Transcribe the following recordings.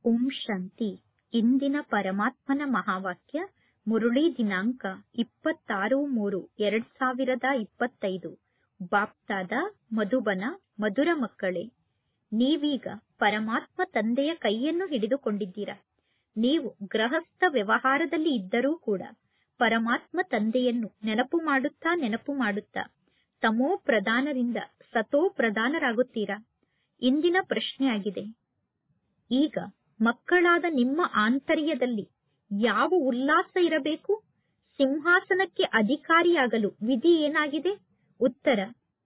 ಓಂ ಶಾಂತಿ ಇಂದಿನ ಪರಮಾತ್ಮನ ಮಹಾವಾಕ್ಯ ಮುರುಳಿ ದಿನಾಂಕ ಇಪ್ಪತ್ತಾರು ಮೂರು ಎರಡ್ ಸಾವಿರದ ಇಪ್ಪತ್ತೈದು ಬಾಪ್ತಾದ ಮಧುಬನ ಮಧುರ ಮಕ್ಕಳೇ ನೀವೀಗ ಪರಮಾತ್ಮ ತಂದೆಯ ಕೈಯನ್ನು ಹಿಡಿದುಕೊಂಡಿದ್ದೀರಾ ನೀವು ಗೃಹಸ್ಥ ವ್ಯವಹಾರದಲ್ಲಿ ಇದ್ದರೂ ಕೂಡ ಪರಮಾತ್ಮ ತಂದೆಯನ್ನು ನೆನಪು ಮಾಡುತ್ತಾ ನೆನಪು ಮಾಡುತ್ತಾ ತಮೋ ಪ್ರಧಾನರಿಂದ ಸತೋ ಪ್ರಧಾನರಾಗುತ್ತೀರಾ ಇಂದಿನ ಪ್ರಶ್ನೆಯಾಗಿದೆ ಈಗ ಮಕ್ಕಳಾದ ನಿಮ್ಮ ಆಂತರ್ಯದಲ್ಲಿ ಯಾವ ಉಲ್ಲಾಸ ಇರಬೇಕು ಸಿಂಹಾಸನಕ್ಕೆ ಅಧಿಕಾರಿಯಾಗಲು ವಿಧಿ ಏನಾಗಿದೆ ಉತ್ತರ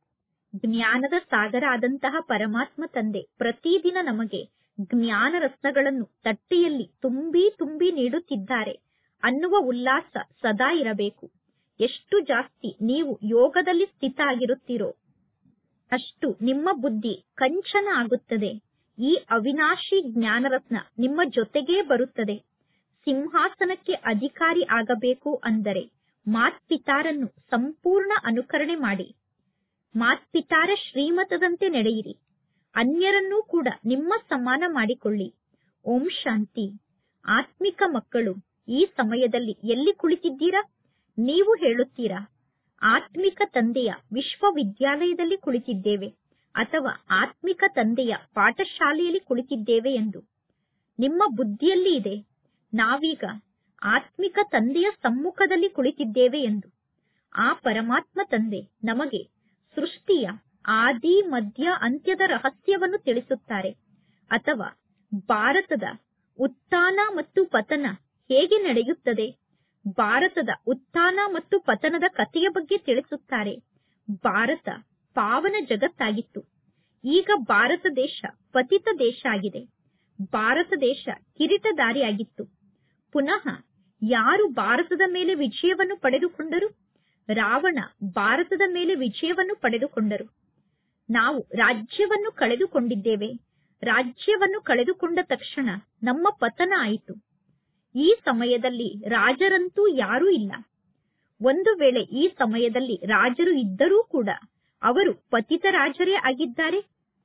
ಜ್ಞಾನದ ಸಾಗರ ಆದಂತಹ ಪರಮಾತ್ಮ ತಂದೆ ಪ್ರತಿದಿನ ನಮಗೆ ಜ್ಞಾನ ರತ್ನಗಳನ್ನು ತಟ್ಟೆಯಲ್ಲಿ ತುಂಬಿ ತುಂಬಿ ನೀಡುತ್ತಿದ್ದಾರೆ ಅನ್ನುವ ಉಲ್ಲಾಸ ಸದಾ ಇರಬೇಕು ಎಷ್ಟು ಜಾಸ್ತಿ ನೀವು ಯೋಗದಲ್ಲಿ ಸ್ಥಿತ ಆಗಿರುತ್ತೀರೋ ಅಷ್ಟು ನಿಮ್ಮ ಬುದ್ಧಿ ಕಂಚನ ಆಗುತ್ತದೆ ಈ ಅವಿನಾಶಿ ಜ್ಞಾನರತ್ನ ನಿಮ್ಮ ಜೊತೆಗೇ ಬರುತ್ತದೆ ಸಿಂಹಾಸನಕ್ಕೆ ಅಧಿಕಾರಿ ಆಗಬೇಕು ಅಂದರೆ ಮಾತ್ಪಿತಾರನ್ನು ಸಂಪೂರ್ಣ ಅನುಕರಣೆ ಮಾಡಿ ಮಾತ್ಪಿತಾರ ಶ್ರೀಮತದಂತೆ ನಡೆಯಿರಿ ಅನ್ಯರನ್ನೂ ಕೂಡ ನಿಮ್ಮ ಸಮಾನ ಮಾಡಿಕೊಳ್ಳಿ ಓಂ ಶಾಂತಿ ಆತ್ಮಿಕ ಮಕ್ಕಳು ಈ ಸಮಯದಲ್ಲಿ ಎಲ್ಲಿ ಕುಳಿತಿದ್ದೀರಾ ನೀವು ಹೇಳುತ್ತೀರಾ ಆತ್ಮಿಕ ತಂದೆಯ ವಿಶ್ವವಿದ್ಯಾಲಯದಲ್ಲಿ ಕುಳಿತಿದ್ದೇವೆ ಅಥವಾ ಆತ್ಮಿಕ ತಂದೆಯ ಪಾಠಶಾಲೆಯಲ್ಲಿ ಕುಳಿತಿದ್ದೇವೆ ಎಂದು ನಿಮ್ಮ ಬುದ್ಧಿಯಲ್ಲಿ ಇದೆ ನಾವೀಗ ಆತ್ಮಿಕ ತಂದೆಯ ಸಮ್ಮುಖದಲ್ಲಿ ಕುಳಿತಿದ್ದೇವೆ ಎಂದು ಆ ಪರಮಾತ್ಮ ತಂದೆ ನಮಗೆ ಸೃಷ್ಟಿಯ ಆದಿ ಮಧ್ಯ ಅಂತ್ಯದ ರಹಸ್ಯವನ್ನು ತಿಳಿಸುತ್ತಾರೆ ಅಥವಾ ಭಾರತದ ಉತ್ಥಾನ ಮತ್ತು ಪತನ ಹೇಗೆ ನಡೆಯುತ್ತದೆ ಭಾರತದ ಉತ್ಥಾನ ಮತ್ತು ಪತನದ ಕಥೆಯ ಬಗ್ಗೆ ತಿಳಿಸುತ್ತಾರೆ ಭಾರತ ಪಾವನ ಜಗತ್ತಾಗಿತ್ತು ಈಗ ಭಾರತ ದೇಶ ಪತಿತ ದೇಶ ಆಗಿದೆ ಭಾರತ ದೇಶ ಕಿರೀಟಧಾರಿಯಾಗಿತ್ತು ಪುನಃ ಯಾರು ಭಾರತದ ಮೇಲೆ ವಿಜಯವನ್ನು ಪಡೆದುಕೊಂಡರು ರಾವಣ ಭಾರತದ ಮೇಲೆ ವಿಜಯವನ್ನು ಪಡೆದುಕೊಂಡರು ನಾವು ರಾಜ್ಯವನ್ನು ಕಳೆದುಕೊಂಡಿದ್ದೇವೆ ರಾಜ್ಯವನ್ನು ಕಳೆದುಕೊಂಡ ತಕ್ಷಣ ನಮ್ಮ ಪತನ ಆಯಿತು ಈ ಸಮಯದಲ್ಲಿ ರಾಜರಂತೂ ಯಾರೂ ಇಲ್ಲ ಒಂದು ವೇಳೆ ಈ ಸಮಯದಲ್ಲಿ ರಾಜರು ಇದ್ದರೂ ಕೂಡ ಅವರು ಪತಿತ ರಾಜರೇ ಆಗಿದ್ದಾರೆ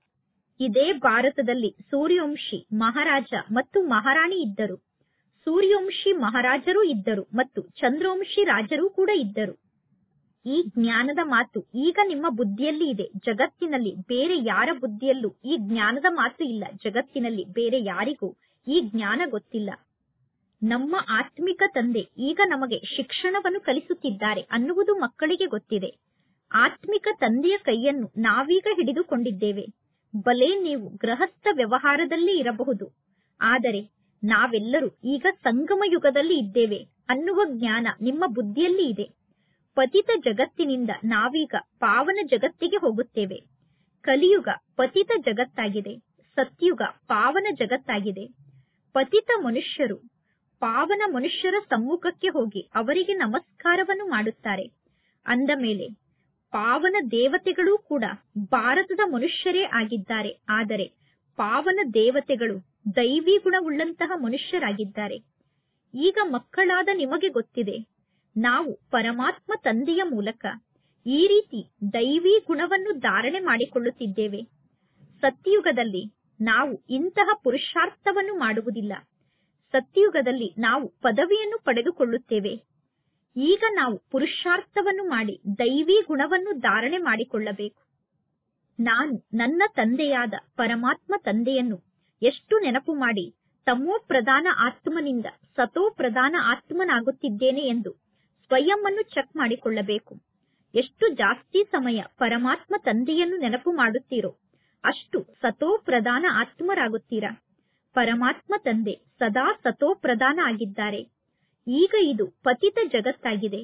ಇದೇ ಭಾರತದಲ್ಲಿ ಸೂರ್ಯವಂಶಿ ಮಹಾರಾಜ ಮತ್ತು ಮಹಾರಾಣಿ ಇದ್ದರು ಸೂರ್ಯವಂಶಿ ಮಹಾರಾಜರೂ ಇದ್ದರು ಮತ್ತು ಚಂದ್ರವಂಶಿ ರಾಜರೂ ಕೂಡ ಇದ್ದರು ಈ ಜ್ಞಾನದ ಮಾತು ಈಗ ನಿಮ್ಮ ಬುದ್ಧಿಯಲ್ಲಿ ಇದೆ ಜಗತ್ತಿನಲ್ಲಿ ಬೇರೆ ಯಾರ ಬುದ್ಧಿಯಲ್ಲೂ ಈ ಜ್ಞಾನದ ಮಾತು ಇಲ್ಲ ಜಗತ್ತಿನಲ್ಲಿ ಬೇರೆ ಯಾರಿಗೂ ಈ ಜ್ಞಾನ ಗೊತ್ತಿಲ್ಲ ನಮ್ಮ ಆತ್ಮಿಕ ತಂದೆ ಈಗ ನಮಗೆ ಶಿಕ್ಷಣವನ್ನು ಕಲಿಸುತ್ತಿದ್ದಾರೆ ಅನ್ನುವುದು ಮಕ್ಕಳಿಗೆ ಗೊತ್ತಿದೆ ಆತ್ಮಿಕ ತಂದೆಯ ಕೈಯನ್ನು ನಾವೀಗ ಹಿಡಿದುಕೊಂಡಿದ್ದೇವೆ ಬಲೆ ನೀವು ಗೃಹಸ್ಥ ವ್ಯವಹಾರದಲ್ಲಿ ಇರಬಹುದು ಆದರೆ ನಾವೆಲ್ಲರೂ ಈಗ ಸಂಗಮ ಯುಗದಲ್ಲಿ ಇದ್ದೇವೆ ಅನ್ನುವ ಜ್ಞಾನ ನಿಮ್ಮ ಬುದ್ಧಿಯಲ್ಲಿ ಇದೆ ಪತಿತ ಜಗತ್ತಿನಿಂದ ನಾವೀಗ ಪಾವನ ಜಗತ್ತಿಗೆ ಹೋಗುತ್ತೇವೆ ಕಲಿಯುಗ ಪತಿತ ಜಗತ್ತಾಗಿದೆ ಸತ್ಯುಗ ಪಾವನ ಜಗತ್ತಾಗಿದೆ ಪತಿತ ಮನುಷ್ಯರು ಪಾವನ ಮನುಷ್ಯರ ಸಮ್ಮುಖಕ್ಕೆ ಹೋಗಿ ಅವರಿಗೆ ನಮಸ್ಕಾರವನ್ನು ಮಾಡುತ್ತಾರೆ ಅಂದ ಮೇಲೆ ಪಾವನ ದೇವತೆಗಳೂ ಕೂಡ ಭಾರತದ ಮನುಷ್ಯರೇ ಆಗಿದ್ದಾರೆ ಆದರೆ ಪಾವನ ದೇವತೆಗಳು ದೈವಿ ಗುಣವುಳ್ಳಂತಹ ಮನುಷ್ಯರಾಗಿದ್ದಾರೆ ಈಗ ಮಕ್ಕಳಾದ ನಿಮಗೆ ಗೊತ್ತಿದೆ ನಾವು ಪರಮಾತ್ಮ ತಂದೆಯ ಮೂಲಕ ಈ ರೀತಿ ದೈವಿ ಗುಣವನ್ನು ಧಾರಣೆ ಮಾಡಿಕೊಳ್ಳುತ್ತಿದ್ದೇವೆ ಸತ್ಯಯುಗದಲ್ಲಿ ನಾವು ಇಂತಹ ಪುರುಷಾರ್ಥವನ್ನು ಮಾಡುವುದಿಲ್ಲ ಸತ್ಯಯುಗದಲ್ಲಿ ನಾವು ಪದವಿಯನ್ನು ಪಡೆದುಕೊಳ್ಳುತ್ತೇವೆ ಈಗ ನಾವು ಪುರುಷಾರ್ಥವನ್ನು ಮಾಡಿ ದೈವಿ ಗುಣವನ್ನು ಧಾರಣೆ ಮಾಡಿಕೊಳ್ಳಬೇಕು ನಾನು ನನ್ನ ತಂದೆಯಾದ ಪರಮಾತ್ಮ ತಂದೆಯನ್ನು ಎಷ್ಟು ನೆನಪು ಮಾಡಿ ತಮೋ ಪ್ರಧಾನ ಆತ್ಮನಿಂದ ಸತೋ ಪ್ರಧಾನ ಆತ್ಮನಾಗುತ್ತಿದ್ದೇನೆ ಎಂದು ಸ್ವಯಂ ಅನ್ನು ಚೆಕ್ ಮಾಡಿಕೊಳ್ಳಬೇಕು ಎಷ್ಟು ಜಾಸ್ತಿ ಸಮಯ ಪರಮಾತ್ಮ ತಂದೆಯನ್ನು ನೆನಪು ಮಾಡುತ್ತೀರೋ ಅಷ್ಟು ಸತೋ ಪ್ರಧಾನ ಆತ್ಮರಾಗುತ್ತೀರಾ ಪರಮಾತ್ಮ ತಂದೆ ಸದಾ ಸತೋ ಪ್ರಧಾನ ಆಗಿದ್ದಾರೆ ಈಗ ಇದು ಪತಿತ ಜಗತ್ತಾಗಿದೆ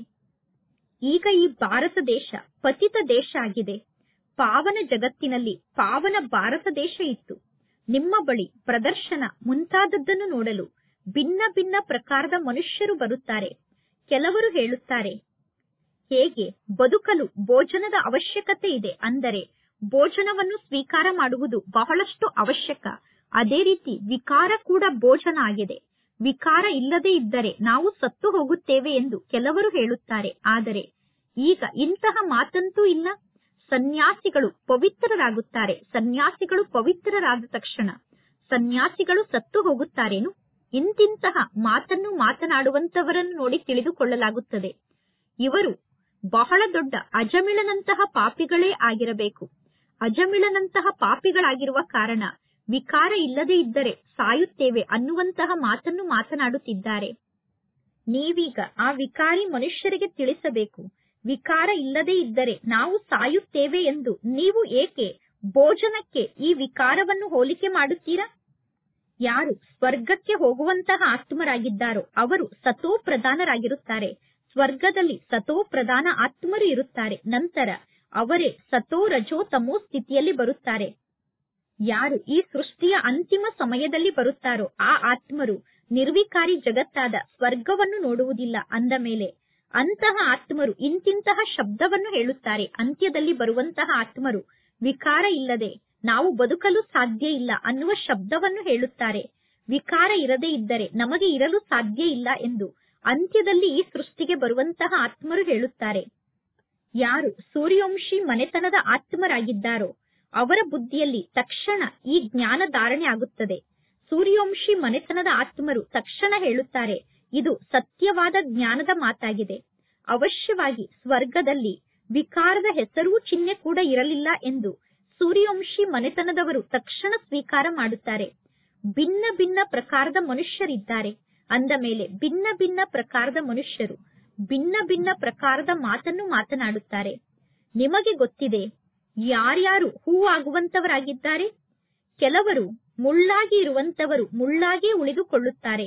ಈಗ ಈ ಭಾರತ ದೇಶ ಪತಿತ ದೇಶ ಆಗಿದೆ ಪಾವನ ಜಗತ್ತಿನಲ್ಲಿ ಪಾವನ ಭಾರತ ದೇಶ ಇತ್ತು ನಿಮ್ಮ ಬಳಿ ಪ್ರದರ್ಶನ ಮುಂತಾದದ್ದನ್ನು ನೋಡಲು ಭಿನ್ನ ಭಿನ್ನ ಪ್ರಕಾರದ ಮನುಷ್ಯರು ಬರುತ್ತಾರೆ ಕೆಲವರು ಹೇಳುತ್ತಾರೆ ಹೇಗೆ ಬದುಕಲು ಭೋಜನದ ಅವಶ್ಯಕತೆ ಇದೆ ಅಂದರೆ ಭೋಜನವನ್ನು ಸ್ವೀಕಾರ ಮಾಡುವುದು ಬಹಳಷ್ಟು ಅವಶ್ಯಕ ಅದೇ ರೀತಿ ವಿಕಾರ ಕೂಡ ಭೋಜನ ಆಗಿದೆ ವಿಕಾರ ಇಲ್ಲದೆ ಇದ್ದರೆ ನಾವು ಸತ್ತು ಹೋಗುತ್ತೇವೆ ಎಂದು ಕೆಲವರು ಹೇಳುತ್ತಾರೆ ಆದರೆ ಈಗ ಇಂತಹ ಮಾತಂತೂ ಇಲ್ಲ ಸನ್ಯಾಸಿಗಳು ಪವಿತ್ರರಾಗುತ್ತಾರೆ ಸನ್ಯಾಸಿಗಳು ಪವಿತ್ರರಾದ ತಕ್ಷಣ ಸನ್ಯಾಸಿಗಳು ಸತ್ತು ಹೋಗುತ್ತಾರೇನು ಇಂತಿಂತಹ ಮಾತನ್ನು ಮಾತನಾಡುವಂತವರನ್ನು ನೋಡಿ ತಿಳಿದುಕೊಳ್ಳಲಾಗುತ್ತದೆ ಇವರು ಬಹಳ ದೊಡ್ಡ ಅಜಮಿಳನಂತಹ ಪಾಪಿಗಳೇ ಆಗಿರಬೇಕು ಅಜಮಿಳನಂತಹ ಪಾಪಿಗಳಾಗಿರುವ ಕಾರಣ ವಿಕಾರ ಇಲ್ಲದೆ ಇದ್ದರೆ ಸಾಯುತ್ತೇವೆ ಅನ್ನುವಂತಹ ಮಾತನ್ನು ಮಾತನಾಡುತ್ತಿದ್ದಾರೆ ನೀವೀಗ ಆ ವಿಕಾರಿ ಮನುಷ್ಯರಿಗೆ ತಿಳಿಸಬೇಕು ವಿಕಾರ ಇಲ್ಲದೆ ಇದ್ದರೆ ನಾವು ಸಾಯುತ್ತೇವೆ ಎಂದು ನೀವು ಏಕೆ ಭೋಜನಕ್ಕೆ ಈ ವಿಕಾರವನ್ನು ಹೋಲಿಕೆ ಮಾಡುತ್ತೀರಾ ಯಾರು ಸ್ವರ್ಗಕ್ಕೆ ಹೋಗುವಂತಹ ಆತ್ಮರಾಗಿದ್ದಾರೋ ಅವರು ಸತೋ ಪ್ರಧಾನರಾಗಿರುತ್ತಾರೆ ಸ್ವರ್ಗದಲ್ಲಿ ಸತೋ ಪ್ರಧಾನ ಆತ್ಮರು ಇರುತ್ತಾರೆ ನಂತರ ಅವರೇ ಸತೋ ರಜೋ ತಮೋ ಸ್ಥಿತಿಯಲ್ಲಿ ಬರುತ್ತಾರೆ ಯಾರು ಈ ಸೃಷ್ಟಿಯ ಅಂತಿಮ ಸಮಯದಲ್ಲಿ ಬರುತ್ತಾರೋ ಆ ಆತ್ಮರು ನಿರ್ವಿಕಾರಿ ಜಗತ್ತಾದ ಸ್ವರ್ಗವನ್ನು ನೋಡುವುದಿಲ್ಲ ಅಂದ ಮೇಲೆ ಅಂತಹ ಆತ್ಮರು ಇಂತಿಂತಹ ಶಬ್ದವನ್ನು ಹೇಳುತ್ತಾರೆ ಅಂತ್ಯದಲ್ಲಿ ಬರುವಂತಹ ಆತ್ಮರು ವಿಕಾರ ಇಲ್ಲದೆ ನಾವು ಬದುಕಲು ಸಾಧ್ಯ ಇಲ್ಲ ಅನ್ನುವ ಶಬ್ದವನ್ನು ಹೇಳುತ್ತಾರೆ ವಿಕಾರ ಇರದೇ ಇದ್ದರೆ ನಮಗೆ ಇರಲು ಸಾಧ್ಯ ಇಲ್ಲ ಎಂದು ಅಂತ್ಯದಲ್ಲಿ ಈ ಸೃಷ್ಟಿಗೆ ಬರುವಂತಹ ಆತ್ಮರು ಹೇಳುತ್ತಾರೆ ಯಾರು ಸೂರ್ಯವಂಶಿ ಮನೆತನದ ಆತ್ಮರಾಗಿದ್ದಾರೋ ಅವರ ಬುದ್ಧಿಯಲ್ಲಿ ತಕ್ಷಣ ಈ ಜ್ಞಾನ ಧಾರಣೆ ಆಗುತ್ತದೆ ಸೂರ್ಯವಂಶಿ ಮನೆತನದ ಆತ್ಮರು ತಕ್ಷಣ ಹೇಳುತ್ತಾರೆ ಇದು ಸತ್ಯವಾದ ಜ್ಞಾನದ ಮಾತಾಗಿದೆ ಅವಶ್ಯವಾಗಿ ಸ್ವರ್ಗದಲ್ಲಿ ವಿಕಾರದ ಹೆಸರೂ ಚಿಹ್ನೆ ಕೂಡ ಇರಲಿಲ್ಲ ಎಂದು ಸೂರ್ಯವಂಶಿ ಮನೆತನದವರು ತಕ್ಷಣ ಸ್ವೀಕಾರ ಮಾಡುತ್ತಾರೆ ಭಿನ್ನ ಭಿನ್ನ ಪ್ರಕಾರದ ಮನುಷ್ಯರಿದ್ದಾರೆ ಅಂದ ಮೇಲೆ ಭಿನ್ನ ಭಿನ್ನ ಪ್ರಕಾರದ ಮನುಷ್ಯರು ಭಿನ್ನ ಭಿನ್ನ ಪ್ರಕಾರದ ಮಾತನ್ನು ಮಾತನಾಡುತ್ತಾರೆ ನಿಮಗೆ ಗೊತ್ತಿದೆ ಯಾರ್ಯಾರು ಹೂವಾಗುವಂತವರಾಗಿದ್ದಾರೆ ಕೆಲವರು ಮುಳ್ಳಾಗಿ ಇರುವಂತವರು ಮುಳ್ಳಾಗಿ ಉಳಿದುಕೊಳ್ಳುತ್ತಾರೆ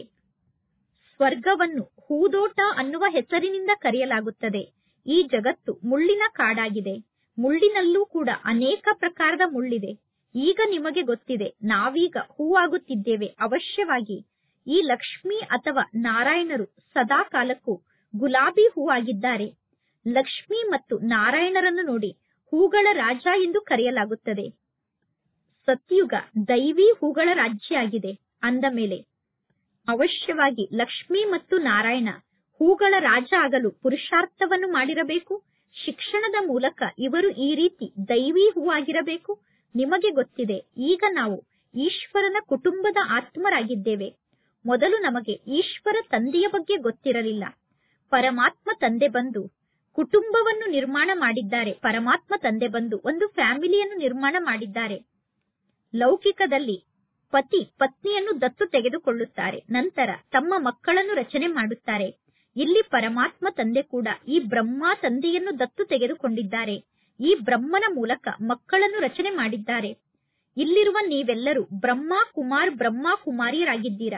ಸ್ವರ್ಗವನ್ನು ಹೂದೋಟ ಅನ್ನುವ ಹೆಸರಿನಿಂದ ಕರೆಯಲಾಗುತ್ತದೆ ಈ ಜಗತ್ತು ಮುಳ್ಳಿನ ಕಾಡಾಗಿದೆ ಮುಳ್ಳಿನಲ್ಲೂ ಕೂಡ ಅನೇಕ ಪ್ರಕಾರದ ಮುಳ್ಳಿದೆ ಈಗ ನಿಮಗೆ ಗೊತ್ತಿದೆ ನಾವೀಗ ಹೂವಾಗುತ್ತಿದ್ದೇವೆ ಅವಶ್ಯವಾಗಿ ಈ ಲಕ್ಷ್ಮಿ ಅಥವಾ ನಾರಾಯಣರು ಸದಾ ಕಾಲಕ್ಕೂ ಗುಲಾಬಿ ಹೂವಾಗಿದ್ದಾರೆ ಲಕ್ಷ್ಮಿ ಮತ್ತು ನಾರಾಯಣರನ್ನು ನೋಡಿ ಹೂಗಳ ರಾಜ ಎಂದು ಕರೆಯಲಾಗುತ್ತದೆ ಸತ್ಯುಗ ದೈವಿ ಹೂಗಳ ರಾಜ್ಯ ಆಗಿದೆ ಅಂದ ಮೇಲೆ ಅವಶ್ಯವಾಗಿ ಲಕ್ಷ್ಮಿ ಮತ್ತು ನಾರಾಯಣ ಹೂಗಳ ರಾಜ ಆಗಲು ಪುರುಷಾರ್ಥವನ್ನು ಮಾಡಿರಬೇಕು ಶಿಕ್ಷಣದ ಮೂಲಕ ಇವರು ಈ ರೀತಿ ದೈವಿ ಹೂವಾಗಿರಬೇಕು ನಿಮಗೆ ಗೊತ್ತಿದೆ ಈಗ ನಾವು ಈಶ್ವರನ ಕುಟುಂಬದ ಆತ್ಮರಾಗಿದ್ದೇವೆ ಮೊದಲು ನಮಗೆ ಈಶ್ವರ ತಂದೆಯ ಬಗ್ಗೆ ಗೊತ್ತಿರಲಿಲ್ಲ ಪರಮಾತ್ಮ ತಂದೆ ಬಂದು ಕುಟುಂಬವನ್ನು ನಿರ್ಮಾಣ ಮಾಡಿದ್ದಾರೆ ಪರಮಾತ್ಮ ತಂದೆ ಬಂದು ಒಂದು ಫ್ಯಾಮಿಲಿಯನ್ನು ನಿರ್ಮಾಣ ಮಾಡಿದ್ದಾರೆ ಲೌಕಿಕದಲ್ಲಿ ಪತಿ ಪತ್ನಿಯನ್ನು ದತ್ತು ತೆಗೆದುಕೊಳ್ಳುತ್ತಾರೆ ನಂತರ ತಮ್ಮ ಮಕ್ಕಳನ್ನು ರಚನೆ ಮಾಡುತ್ತಾರೆ ಇಲ್ಲಿ ಪರಮಾತ್ಮ ತಂದೆ ಕೂಡ ಈ ಬ್ರಹ್ಮ ತಂದೆಯನ್ನು ದತ್ತು ತೆಗೆದುಕೊಂಡಿದ್ದಾರೆ ಈ ಬ್ರಹ್ಮನ ಮೂಲಕ ಮಕ್ಕಳನ್ನು ರಚನೆ ಮಾಡಿದ್ದಾರೆ ಇಲ್ಲಿರುವ ನೀವೆಲ್ಲರೂ ಬ್ರಹ್ಮ ಕುಮಾರ್ ಬ್ರಹ್ಮ ಕುಮಾರಿಯರಾಗಿದ್ದೀರಾ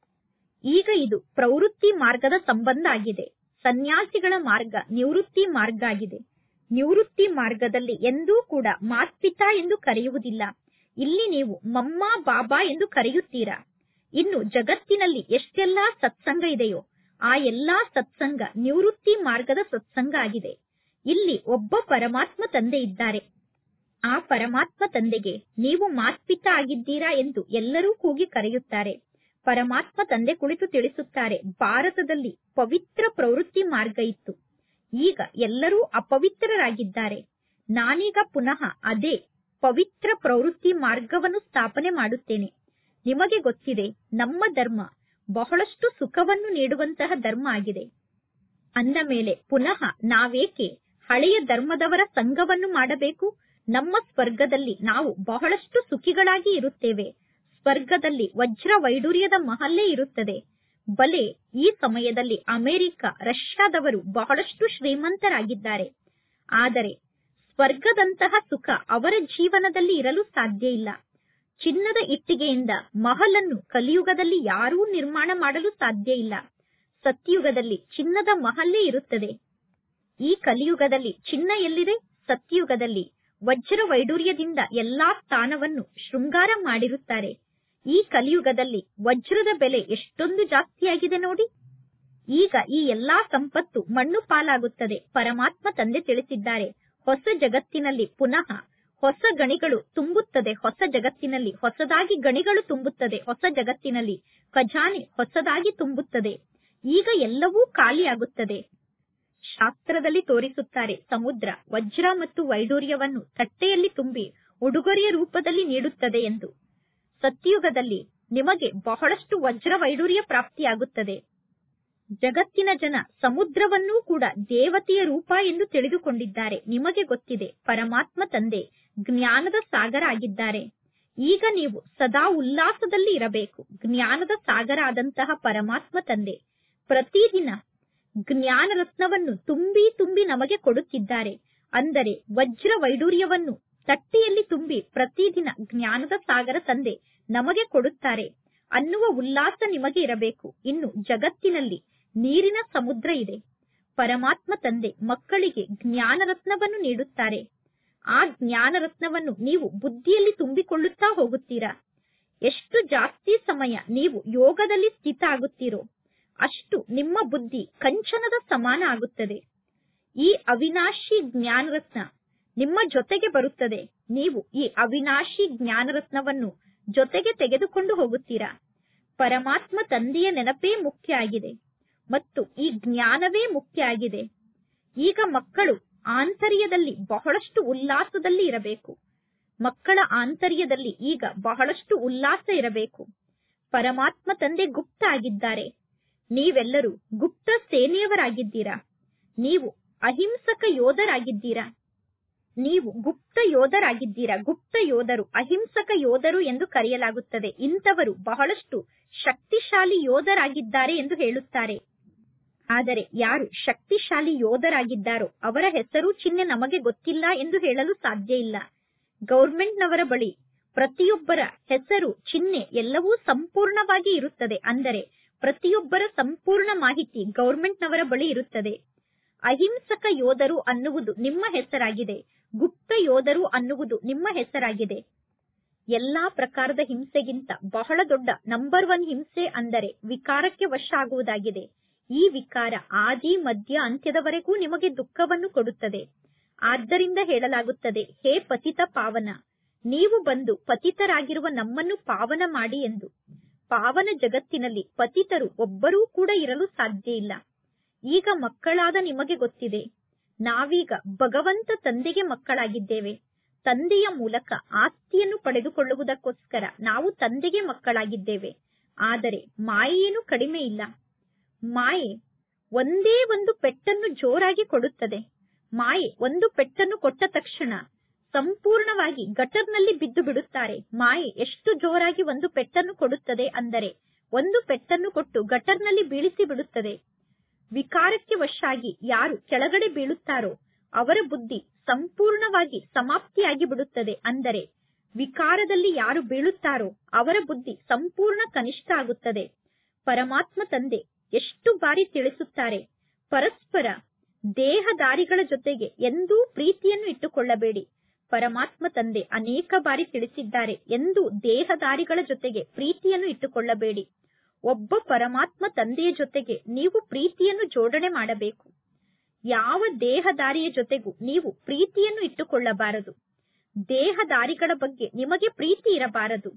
ಈಗ ಇದು ಪ್ರವೃತ್ತಿ ಮಾರ್ಗದ ಸಂಬಂಧ ಆಗಿದೆ ಸನ್ಯಾಸಿಗಳ ಮಾರ್ಗ ನಿವೃತ್ತಿ ಮಾರ್ಗ ಆಗಿದೆ ನಿವೃತ್ತಿ ಮಾರ್ಗದಲ್ಲಿ ಎಂದೂ ಕೂಡ ಮಾತ್ಪಿತಾ ಎಂದು ಕರೆಯುವುದಿಲ್ಲ ಇಲ್ಲಿ ನೀವು ಮಮ್ಮ ಬಾಬಾ ಎಂದು ಕರೆಯುತ್ತೀರಾ ಇನ್ನು ಜಗತ್ತಿನಲ್ಲಿ ಎಷ್ಟೆಲ್ಲಾ ಸತ್ಸಂಗ ಇದೆಯೋ ಆ ಎಲ್ಲಾ ಸತ್ಸಂಗ ನಿವೃತ್ತಿ ಮಾರ್ಗದ ಸತ್ಸಂಗ ಆಗಿದೆ ಇಲ್ಲಿ ಒಬ್ಬ ಪರಮಾತ್ಮ ತಂದೆ ಇದ್ದಾರೆ ಆ ಪರಮಾತ್ಮ ತಂದೆಗೆ ನೀವು ಮಾತ್ಪಿತ ಆಗಿದ್ದೀರಾ ಎಂದು ಎಲ್ಲರೂ ಕೂಗಿ ಕರೆಯುತ್ತಾರೆ ಪರಮಾತ್ಮ ತಂದೆ ಕುಳಿತು ತಿಳಿಸುತ್ತಾರೆ ಭಾರತದಲ್ಲಿ ಪವಿತ್ರ ಪ್ರವೃತ್ತಿ ಮಾರ್ಗ ಇತ್ತು ಈಗ ಎಲ್ಲರೂ ಅಪವಿತ್ರರಾಗಿದ್ದಾರೆ ನಾನೀಗ ಪುನಃ ಅದೇ ಪವಿತ್ರ ಪ್ರವೃತ್ತಿ ಮಾರ್ಗವನ್ನು ಸ್ಥಾಪನೆ ಮಾಡುತ್ತೇನೆ ನಿಮಗೆ ಗೊತ್ತಿದೆ ನಮ್ಮ ಧರ್ಮ ಬಹಳಷ್ಟು ಸುಖವನ್ನು ನೀಡುವಂತಹ ಧರ್ಮ ಆಗಿದೆ ಅಂದ ಮೇಲೆ ಪುನಃ ನಾವೇಕೆ ಹಳೆಯ ಧರ್ಮದವರ ಸಂಘವನ್ನು ಮಾಡಬೇಕು ನಮ್ಮ ಸ್ವರ್ಗದಲ್ಲಿ ನಾವು ಬಹಳಷ್ಟು ಸುಖಿಗಳಾಗಿ ಇರುತ್ತೇವೆ ಸ್ವರ್ಗದಲ್ಲಿ ವಜ್ರ ವೈಡೂರ್ಯದ ಮಹಲ್ಲೇ ಇರುತ್ತದೆ ಬಲೆ ಈ ಸಮಯದಲ್ಲಿ ಅಮೆರಿಕ ರಷ್ಯಾದವರು ಬಹಳಷ್ಟು ಶ್ರೀಮಂತರಾಗಿದ್ದಾರೆ ಆದರೆ ಸ್ವರ್ಗದಂತಹ ಸುಖ ಅವರ ಜೀವನದಲ್ಲಿ ಇರಲು ಸಾಧ್ಯ ಇಲ್ಲ ಚಿನ್ನದ ಇಟ್ಟಿಗೆಯಿಂದ ಮಹಲನ್ನು ಕಲಿಯುಗದಲ್ಲಿ ಯಾರೂ ನಿರ್ಮಾಣ ಮಾಡಲು ಸಾಧ್ಯ ಇಲ್ಲ ಸತ್ಯುಗದಲ್ಲಿ ಚಿನ್ನದ ಮಹಲ್ಲೇ ಇರುತ್ತದೆ ಈ ಕಲಿಯುಗದಲ್ಲಿ ಚಿನ್ನ ಎಲ್ಲಿದೆ ಸತ್ಯುಗದಲ್ಲಿ ವಜ್ರ ವೈಡೂರ್ಯದಿಂದ ಎಲ್ಲಾ ಸ್ಥಾನವನ್ನು ಶೃಂಗಾರ ಮಾಡಿರುತ್ತಾರೆ ಈ ಕಲಿಯುಗದಲ್ಲಿ ವಜ್ರದ ಬೆಲೆ ಎಷ್ಟೊಂದು ಜಾಸ್ತಿಯಾಗಿದೆ ನೋಡಿ ಈಗ ಈ ಎಲ್ಲಾ ಸಂಪತ್ತು ಮಣ್ಣು ಪಾಲಾಗುತ್ತದೆ ಪರಮಾತ್ಮ ತಂದೆ ತಿಳಿಸಿದ್ದಾರೆ ಹೊಸ ಜಗತ್ತಿನಲ್ಲಿ ಪುನಃ ಹೊಸ ಗಣಿಗಳು ತುಂಬುತ್ತದೆ ಹೊಸ ಜಗತ್ತಿನಲ್ಲಿ ಹೊಸದಾಗಿ ಗಣಿಗಳು ತುಂಬುತ್ತದೆ ಹೊಸ ಜಗತ್ತಿನಲ್ಲಿ ಖಜಾನೆ ಹೊಸದಾಗಿ ತುಂಬುತ್ತದೆ ಈಗ ಎಲ್ಲವೂ ಖಾಲಿಯಾಗುತ್ತದೆ ಶಾಸ್ತ್ರದಲ್ಲಿ ತೋರಿಸುತ್ತಾರೆ ಸಮುದ್ರ ವಜ್ರ ಮತ್ತು ವೈಡೂರ್ಯವನ್ನು ತಟ್ಟೆಯಲ್ಲಿ ತುಂಬಿ ಉಡುಗೊರೆಯ ರೂಪದಲ್ಲಿ ನೀಡುತ್ತದೆ ಎಂದು ಸತ್ಯುಗದಲ್ಲಿ ನಿಮಗೆ ಬಹಳಷ್ಟು ವಜ್ರ ವೈಡೂರ್ಯ ಪ್ರಾಪ್ತಿಯಾಗುತ್ತದೆ ಜಗತ್ತಿನ ಜನ ಸಮುದ್ರವನ್ನೂ ಕೂಡ ದೇವತೆಯ ರೂಪ ಎಂದು ತಿಳಿದುಕೊಂಡಿದ್ದಾರೆ ನಿಮಗೆ ಗೊತ್ತಿದೆ ಪರಮಾತ್ಮ ತಂದೆ ಜ್ಞಾನದ ಸಾಗರ ಆಗಿದ್ದಾರೆ ಈಗ ನೀವು ಸದಾ ಉಲ್ಲಾಸದಲ್ಲಿ ಇರಬೇಕು ಜ್ಞಾನದ ಸಾಗರ ಆದಂತಹ ಪರಮಾತ್ಮ ತಂದೆ ಪ್ರತಿದಿನ ಜ್ಞಾನ ರತ್ನವನ್ನು ತುಂಬಿ ತುಂಬಿ ನಮಗೆ ಕೊಡುತ್ತಿದ್ದಾರೆ ಅಂದರೆ ವಜ್ರ ವೈಡೂರ್ಯವನ್ನು ತಟ್ಟೆಯಲ್ಲಿ ತುಂಬಿ ಪ್ರತಿದಿನ ಜ್ಞಾನದ ಸಾಗರ ತಂದೆ ನಮಗೆ ಕೊಡುತ್ತಾರೆ ಅನ್ನುವ ಉಲ್ಲಾಸ ನಿಮಗೆ ಇರಬೇಕು ಇನ್ನು ಜಗತ್ತಿನಲ್ಲಿ ನೀರಿನ ಸಮುದ್ರ ಇದೆ ಪರಮಾತ್ಮ ತಂದೆ ಮಕ್ಕಳಿಗೆ ಜ್ಞಾನ ರತ್ನವನ್ನು ನೀಡುತ್ತಾರೆ ಆ ಜ್ಞಾನ ರತ್ನವನ್ನು ನೀವು ಬುದ್ಧಿಯಲ್ಲಿ ತುಂಬಿಕೊಳ್ಳುತ್ತಾ ಹೋಗುತ್ತೀರಾ ಎಷ್ಟು ಜಾಸ್ತಿ ಸಮಯ ನೀವು ಯೋಗದಲ್ಲಿ ಸ್ಥಿತ ಆಗುತ್ತೀರೋ ಅಷ್ಟು ನಿಮ್ಮ ಬುದ್ಧಿ ಕಂಚನದ ಸಮಾನ ಆಗುತ್ತದೆ ಈ ಅವಿನಾಶಿ ಜ್ಞಾನರತ್ನ ನಿಮ್ಮ ಜೊತೆಗೆ ಬರುತ್ತದೆ ನೀವು ಈ ಅವಿನಾಶಿ ಜ್ಞಾನರತ್ನವನ್ನು ಜೊತೆಗೆ ತೆಗೆದುಕೊಂಡು ಹೋಗುತ್ತೀರಾ ಪರಮಾತ್ಮ ತಂದೆಯ ನೆನಪೇ ಮುಖ್ಯ ಆಗಿದೆ ಮತ್ತು ಈ ಜ್ಞಾನವೇ ಮುಖ್ಯ ಆಗಿದೆ ಈಗ ಮಕ್ಕಳು ಆಂತರ್ಯದಲ್ಲಿ ಬಹಳಷ್ಟು ಉಲ್ಲಾಸದಲ್ಲಿ ಇರಬೇಕು ಮಕ್ಕಳ ಆಂತರ್ಯದಲ್ಲಿ ಈಗ ಬಹಳಷ್ಟು ಉಲ್ಲಾಸ ಇರಬೇಕು ಪರಮಾತ್ಮ ತಂದೆ ಗುಪ್ತ ಆಗಿದ್ದಾರೆ ನೀವೆಲ್ಲರೂ ಗುಪ್ತ ಸೇನೆಯವರಾಗಿದ್ದೀರಾ ನೀವು ಅಹಿಂಸಕ ಯೋಧರಾಗಿದ್ದೀರಾ ನೀವು ಗುಪ್ತ ಯೋಧರಾಗಿದ್ದೀರಾ ಗುಪ್ತ ಯೋಧರು ಅಹಿಂಸಕ ಯೋಧರು ಎಂದು ಕರೆಯಲಾಗುತ್ತದೆ ಇಂಥವರು ಬಹಳಷ್ಟು ಶಕ್ತಿಶಾಲಿ ಯೋಧರಾಗಿದ್ದಾರೆ ಎಂದು ಹೇಳುತ್ತಾರೆ ಆದರೆ ಯಾರು ಶಕ್ತಿಶಾಲಿ ಯೋಧರಾಗಿದ್ದಾರೋ ಅವರ ಹೆಸರು ಚಿಹ್ನೆ ನಮಗೆ ಗೊತ್ತಿಲ್ಲ ಎಂದು ಹೇಳಲು ಸಾಧ್ಯ ಇಲ್ಲ ಗೌರ್ಮೆಂಟ್ನವರ ಬಳಿ ಪ್ರತಿಯೊಬ್ಬರ ಹೆಸರು ಚಿಹ್ನೆ ಎಲ್ಲವೂ ಸಂಪೂರ್ಣವಾಗಿ ಇರುತ್ತದೆ ಅಂದರೆ ಪ್ರತಿಯೊಬ್ಬರ ಸಂಪೂರ್ಣ ಮಾಹಿತಿ ಗೌರ್ಮೆಂಟ್ನವರ ಬಳಿ ಇರುತ್ತದೆ ಅಹಿಂಸಕ ಯೋಧರು ಅನ್ನುವುದು ನಿಮ್ಮ ಹೆಸರಾಗಿದೆ ಗುಪ್ತ ಯೋಧರು ಅನ್ನುವುದು ನಿಮ್ಮ ಹೆಸರಾಗಿದೆ ಎಲ್ಲಾ ಪ್ರಕಾರದ ಹಿಂಸೆಗಿಂತ ಬಹಳ ದೊಡ್ಡ ನಂಬರ್ ಒನ್ ಹಿಂಸೆ ಅಂದರೆ ವಿಕಾರಕ್ಕೆ ವಶ ಆಗುವುದಾಗಿದೆ ಈ ವಿಕಾರ ಆದಿ ಮಧ್ಯ ಅಂತ್ಯದವರೆಗೂ ನಿಮಗೆ ದುಃಖವನ್ನು ಕೊಡುತ್ತದೆ ಆದ್ದರಿಂದ ಹೇಳಲಾಗುತ್ತದೆ ಹೇ ಪತಿತ ಪಾವನ ನೀವು ಬಂದು ಪತಿತರಾಗಿರುವ ನಮ್ಮನ್ನು ಪಾವನ ಮಾಡಿ ಎಂದು ಪಾವನ ಜಗತ್ತಿನಲ್ಲಿ ಪತಿತರು ಒಬ್ಬರೂ ಕೂಡ ಇರಲು ಸಾಧ್ಯ ಇಲ್ಲ ಈಗ ಮಕ್ಕಳಾದ ನಿಮಗೆ ಗೊತ್ತಿದೆ ನಾವೀಗ ಭಗವಂತ ತಂದೆಗೆ ಮಕ್ಕಳಾಗಿದ್ದೇವೆ ತಂದೆಯ ಮೂಲಕ ಆಸ್ತಿಯನ್ನು ಪಡೆದುಕೊಳ್ಳುವುದಕ್ಕೋಸ್ಕರ ನಾವು ತಂದೆಗೆ ಮಕ್ಕಳಾಗಿದ್ದೇವೆ ಆದರೆ ಮಾಯೇನು ಕಡಿಮೆ ಇಲ್ಲ ಮಾಯೆ ಒಂದೇ ಒಂದು ಪೆಟ್ಟನ್ನು ಜೋರಾಗಿ ಕೊಡುತ್ತದೆ ಮಾಯೆ ಒಂದು ಪೆಟ್ಟನ್ನು ಕೊಟ್ಟ ತಕ್ಷಣ ಸಂಪೂರ್ಣವಾಗಿ ಗಟರ್ನಲ್ಲಿ ಬಿದ್ದು ಬಿಡುತ್ತಾರೆ ಮಾಯೆ ಎಷ್ಟು ಜೋರಾಗಿ ಒಂದು ಪೆಟ್ಟನ್ನು ಕೊಡುತ್ತದೆ ಅಂದರೆ ಒಂದು ಪೆಟ್ಟನ್ನು ಕೊಟ್ಟು ಗಟರ್ನಲ್ಲಿ ಬೀಳಿಸಿ ಬಿಡುತ್ತದೆ ವಿಕಾರಕ್ಕೆ ವಶಾಗಿ ಯಾರು ಕೆಳಗಡೆ ಬೀಳುತ್ತಾರೋ ಅವರ ಬುದ್ಧಿ ಸಂಪೂರ್ಣವಾಗಿ ಸಮಾಪ್ತಿಯಾಗಿ ಬಿಡುತ್ತದೆ ಅಂದರೆ ವಿಕಾರದಲ್ಲಿ ಯಾರು ಬೀಳುತ್ತಾರೋ ಅವರ ಬುದ್ಧಿ ಸಂಪೂರ್ಣ ಕನಿಷ್ಠ ಆಗುತ್ತದೆ ಪರಮಾತ್ಮ ತಂದೆ ಎಷ್ಟು ಬಾರಿ ತಿಳಿಸುತ್ತಾರೆ ಪರಸ್ಪರ ದೇಹದಾರಿಗಳ ಜೊತೆಗೆ ಎಂದೂ ಪ್ರೀತಿಯನ್ನು ಇಟ್ಟುಕೊಳ್ಳಬೇಡಿ ಪರಮಾತ್ಮ ತಂದೆ ಅನೇಕ ಬಾರಿ ತಿಳಿಸಿದ್ದಾರೆ ಎಂದು ದೇಹದಾರಿಗಳ ಜೊತೆಗೆ ಪ್ರೀತಿಯನ್ನು ಇಟ್ಟುಕೊಳ್ಳಬೇಡಿ ಒಬ್ಬ ಪರಮಾತ್ಮ ತಂದೆಯ ಜೊತೆಗೆ ನೀವು ಪ್ರೀತಿಯನ್ನು ಜೋಡಣೆ ಮಾಡಬೇಕು ಯಾವ ದೇಹದಾರಿಯ ಜೊತೆಗೂ ನೀವು ಪ್ರೀತಿಯನ್ನು ಇಟ್ಟುಕೊಳ್ಳಬಾರದು ದೇಹದಾರಿಗಳ ಬಗ್ಗೆ ನಿಮಗೆ ಪ್ರೀತಿ ಇರಬಾರದು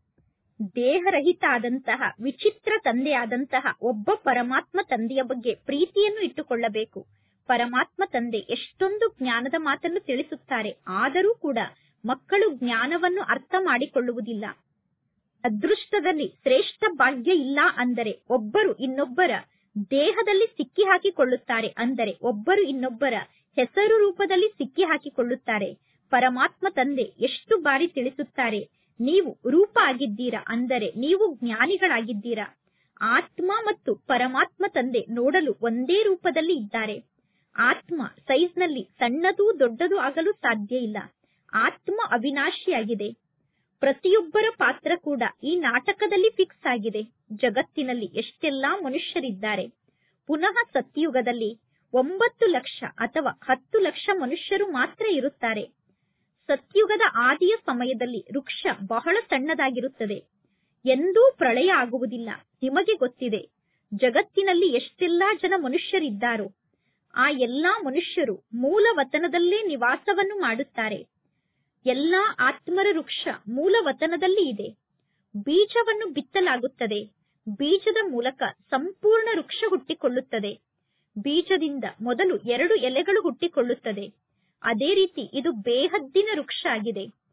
ದೇಹರಹಿತ ಆದಂತಹ ವಿಚಿತ್ರ ತಂದೆಯಾದಂತಹ ಒಬ್ಬ ಪರಮಾತ್ಮ ತಂದೆಯ ಬಗ್ಗೆ ಪ್ರೀತಿಯನ್ನು ಇಟ್ಟುಕೊಳ್ಳಬೇಕು ಪರಮಾತ್ಮ ತಂದೆ ಎಷ್ಟೊಂದು ಜ್ಞಾನದ ಮಾತನ್ನು ತಿಳಿಸುತ್ತಾರೆ ಆದರೂ ಕೂಡ ಮಕ್ಕಳು ಜ್ಞಾನವನ್ನು ಅರ್ಥ ಮಾಡಿಕೊಳ್ಳುವುದಿಲ್ಲ ಅದೃಷ್ಟದಲ್ಲಿ ಶ್ರೇಷ್ಠ ಭಾಗ್ಯ ಇಲ್ಲ ಅಂದರೆ ಒಬ್ಬರು ಇನ್ನೊಬ್ಬರ ದೇಹದಲ್ಲಿ ಸಿಕ್ಕಿ ಹಾಕಿಕೊಳ್ಳುತ್ತಾರೆ ಅಂದರೆ ಒಬ್ಬರು ಇನ್ನೊಬ್ಬರ ಹೆಸರು ರೂಪದಲ್ಲಿ ಸಿಕ್ಕಿ ಹಾಕಿಕೊಳ್ಳುತ್ತಾರೆ ಪರಮಾತ್ಮ ತಂದೆ ಎಷ್ಟು ಬಾರಿ ತಿಳಿಸುತ್ತಾರೆ ನೀವು ರೂಪ ಆಗಿದ್ದೀರಾ ಅಂದರೆ ನೀವು ಜ್ಞಾನಿಗಳಾಗಿದ್ದೀರಾ ಆತ್ಮ ಮತ್ತು ಪರಮಾತ್ಮ ತಂದೆ ನೋಡಲು ಒಂದೇ ರೂಪದಲ್ಲಿ ಇದ್ದಾರೆ ಆತ್ಮ ಸೈಜ್ನಲ್ಲಿ ಸಣ್ಣದೂ ದೊಡ್ಡದು ಆಗಲು ಸಾಧ್ಯ ಇಲ್ಲ ಆತ್ಮ ಅವಿನಾಶಿಯಾಗಿದೆ ಪ್ರತಿಯೊಬ್ಬರ ಪಾತ್ರ ಕೂಡ ಈ ನಾಟಕದಲ್ಲಿ ಫಿಕ್ಸ್ ಆಗಿದೆ ಜಗತ್ತಿನಲ್ಲಿ ಎಷ್ಟೆಲ್ಲಾ ಮನುಷ್ಯರಿದ್ದಾರೆ ಪುನಃ ಸತ್ಯುಗದಲ್ಲಿ ಒಂಬತ್ತು ಲಕ್ಷ ಅಥವಾ ಹತ್ತು ಲಕ್ಷ ಮನುಷ್ಯರು ಮಾತ್ರ ಇರುತ್ತಾರೆ ಸತ್ಯುಗದ ಆದಿಯ ಸಮಯದಲ್ಲಿ ವೃಕ್ಷ ಬಹಳ ಸಣ್ಣದಾಗಿರುತ್ತದೆ ಎಂದೂ ಪ್ರಳಯ ಆಗುವುದಿಲ್ಲ ನಿಮಗೆ ಗೊತ್ತಿದೆ ಜಗತ್ತಿನಲ್ಲಿ ಎಷ್ಟೆಲ್ಲಾ ಜನ ಮನುಷ್ಯರಿದ್ದಾರೋ ಆ ಎಲ್ಲಾ ಮನುಷ್ಯರು ಮೂಲ ವತನದಲ್ಲೇ ನಿವಾಸವನ್ನು ಮಾಡುತ್ತಾರೆ ಎಲ್ಲಾ ಆತ್ಮರ ವೃಕ್ಷ ಮೂಲ ವತನದಲ್ಲಿ ಇದೆ ಬೀಜವನ್ನು ಬಿತ್ತಲಾಗುತ್ತದೆ ಬೀಜದ ಮೂಲಕ ಸಂಪೂರ್ಣ ವೃಕ್ಷ ಹುಟ್ಟಿಕೊಳ್ಳುತ್ತದೆ ಬೀಜದಿಂದ ಮೊದಲು ಎರಡು ಎಲೆಗಳು ಹುಟ್ಟಿಕೊಳ್ಳುತ್ತದೆ ಅದೇ ರೀತಿ ಇದು ಬೇಹದ್ದಿನ ವೃಕ್ಷ ಆಗಿದೆ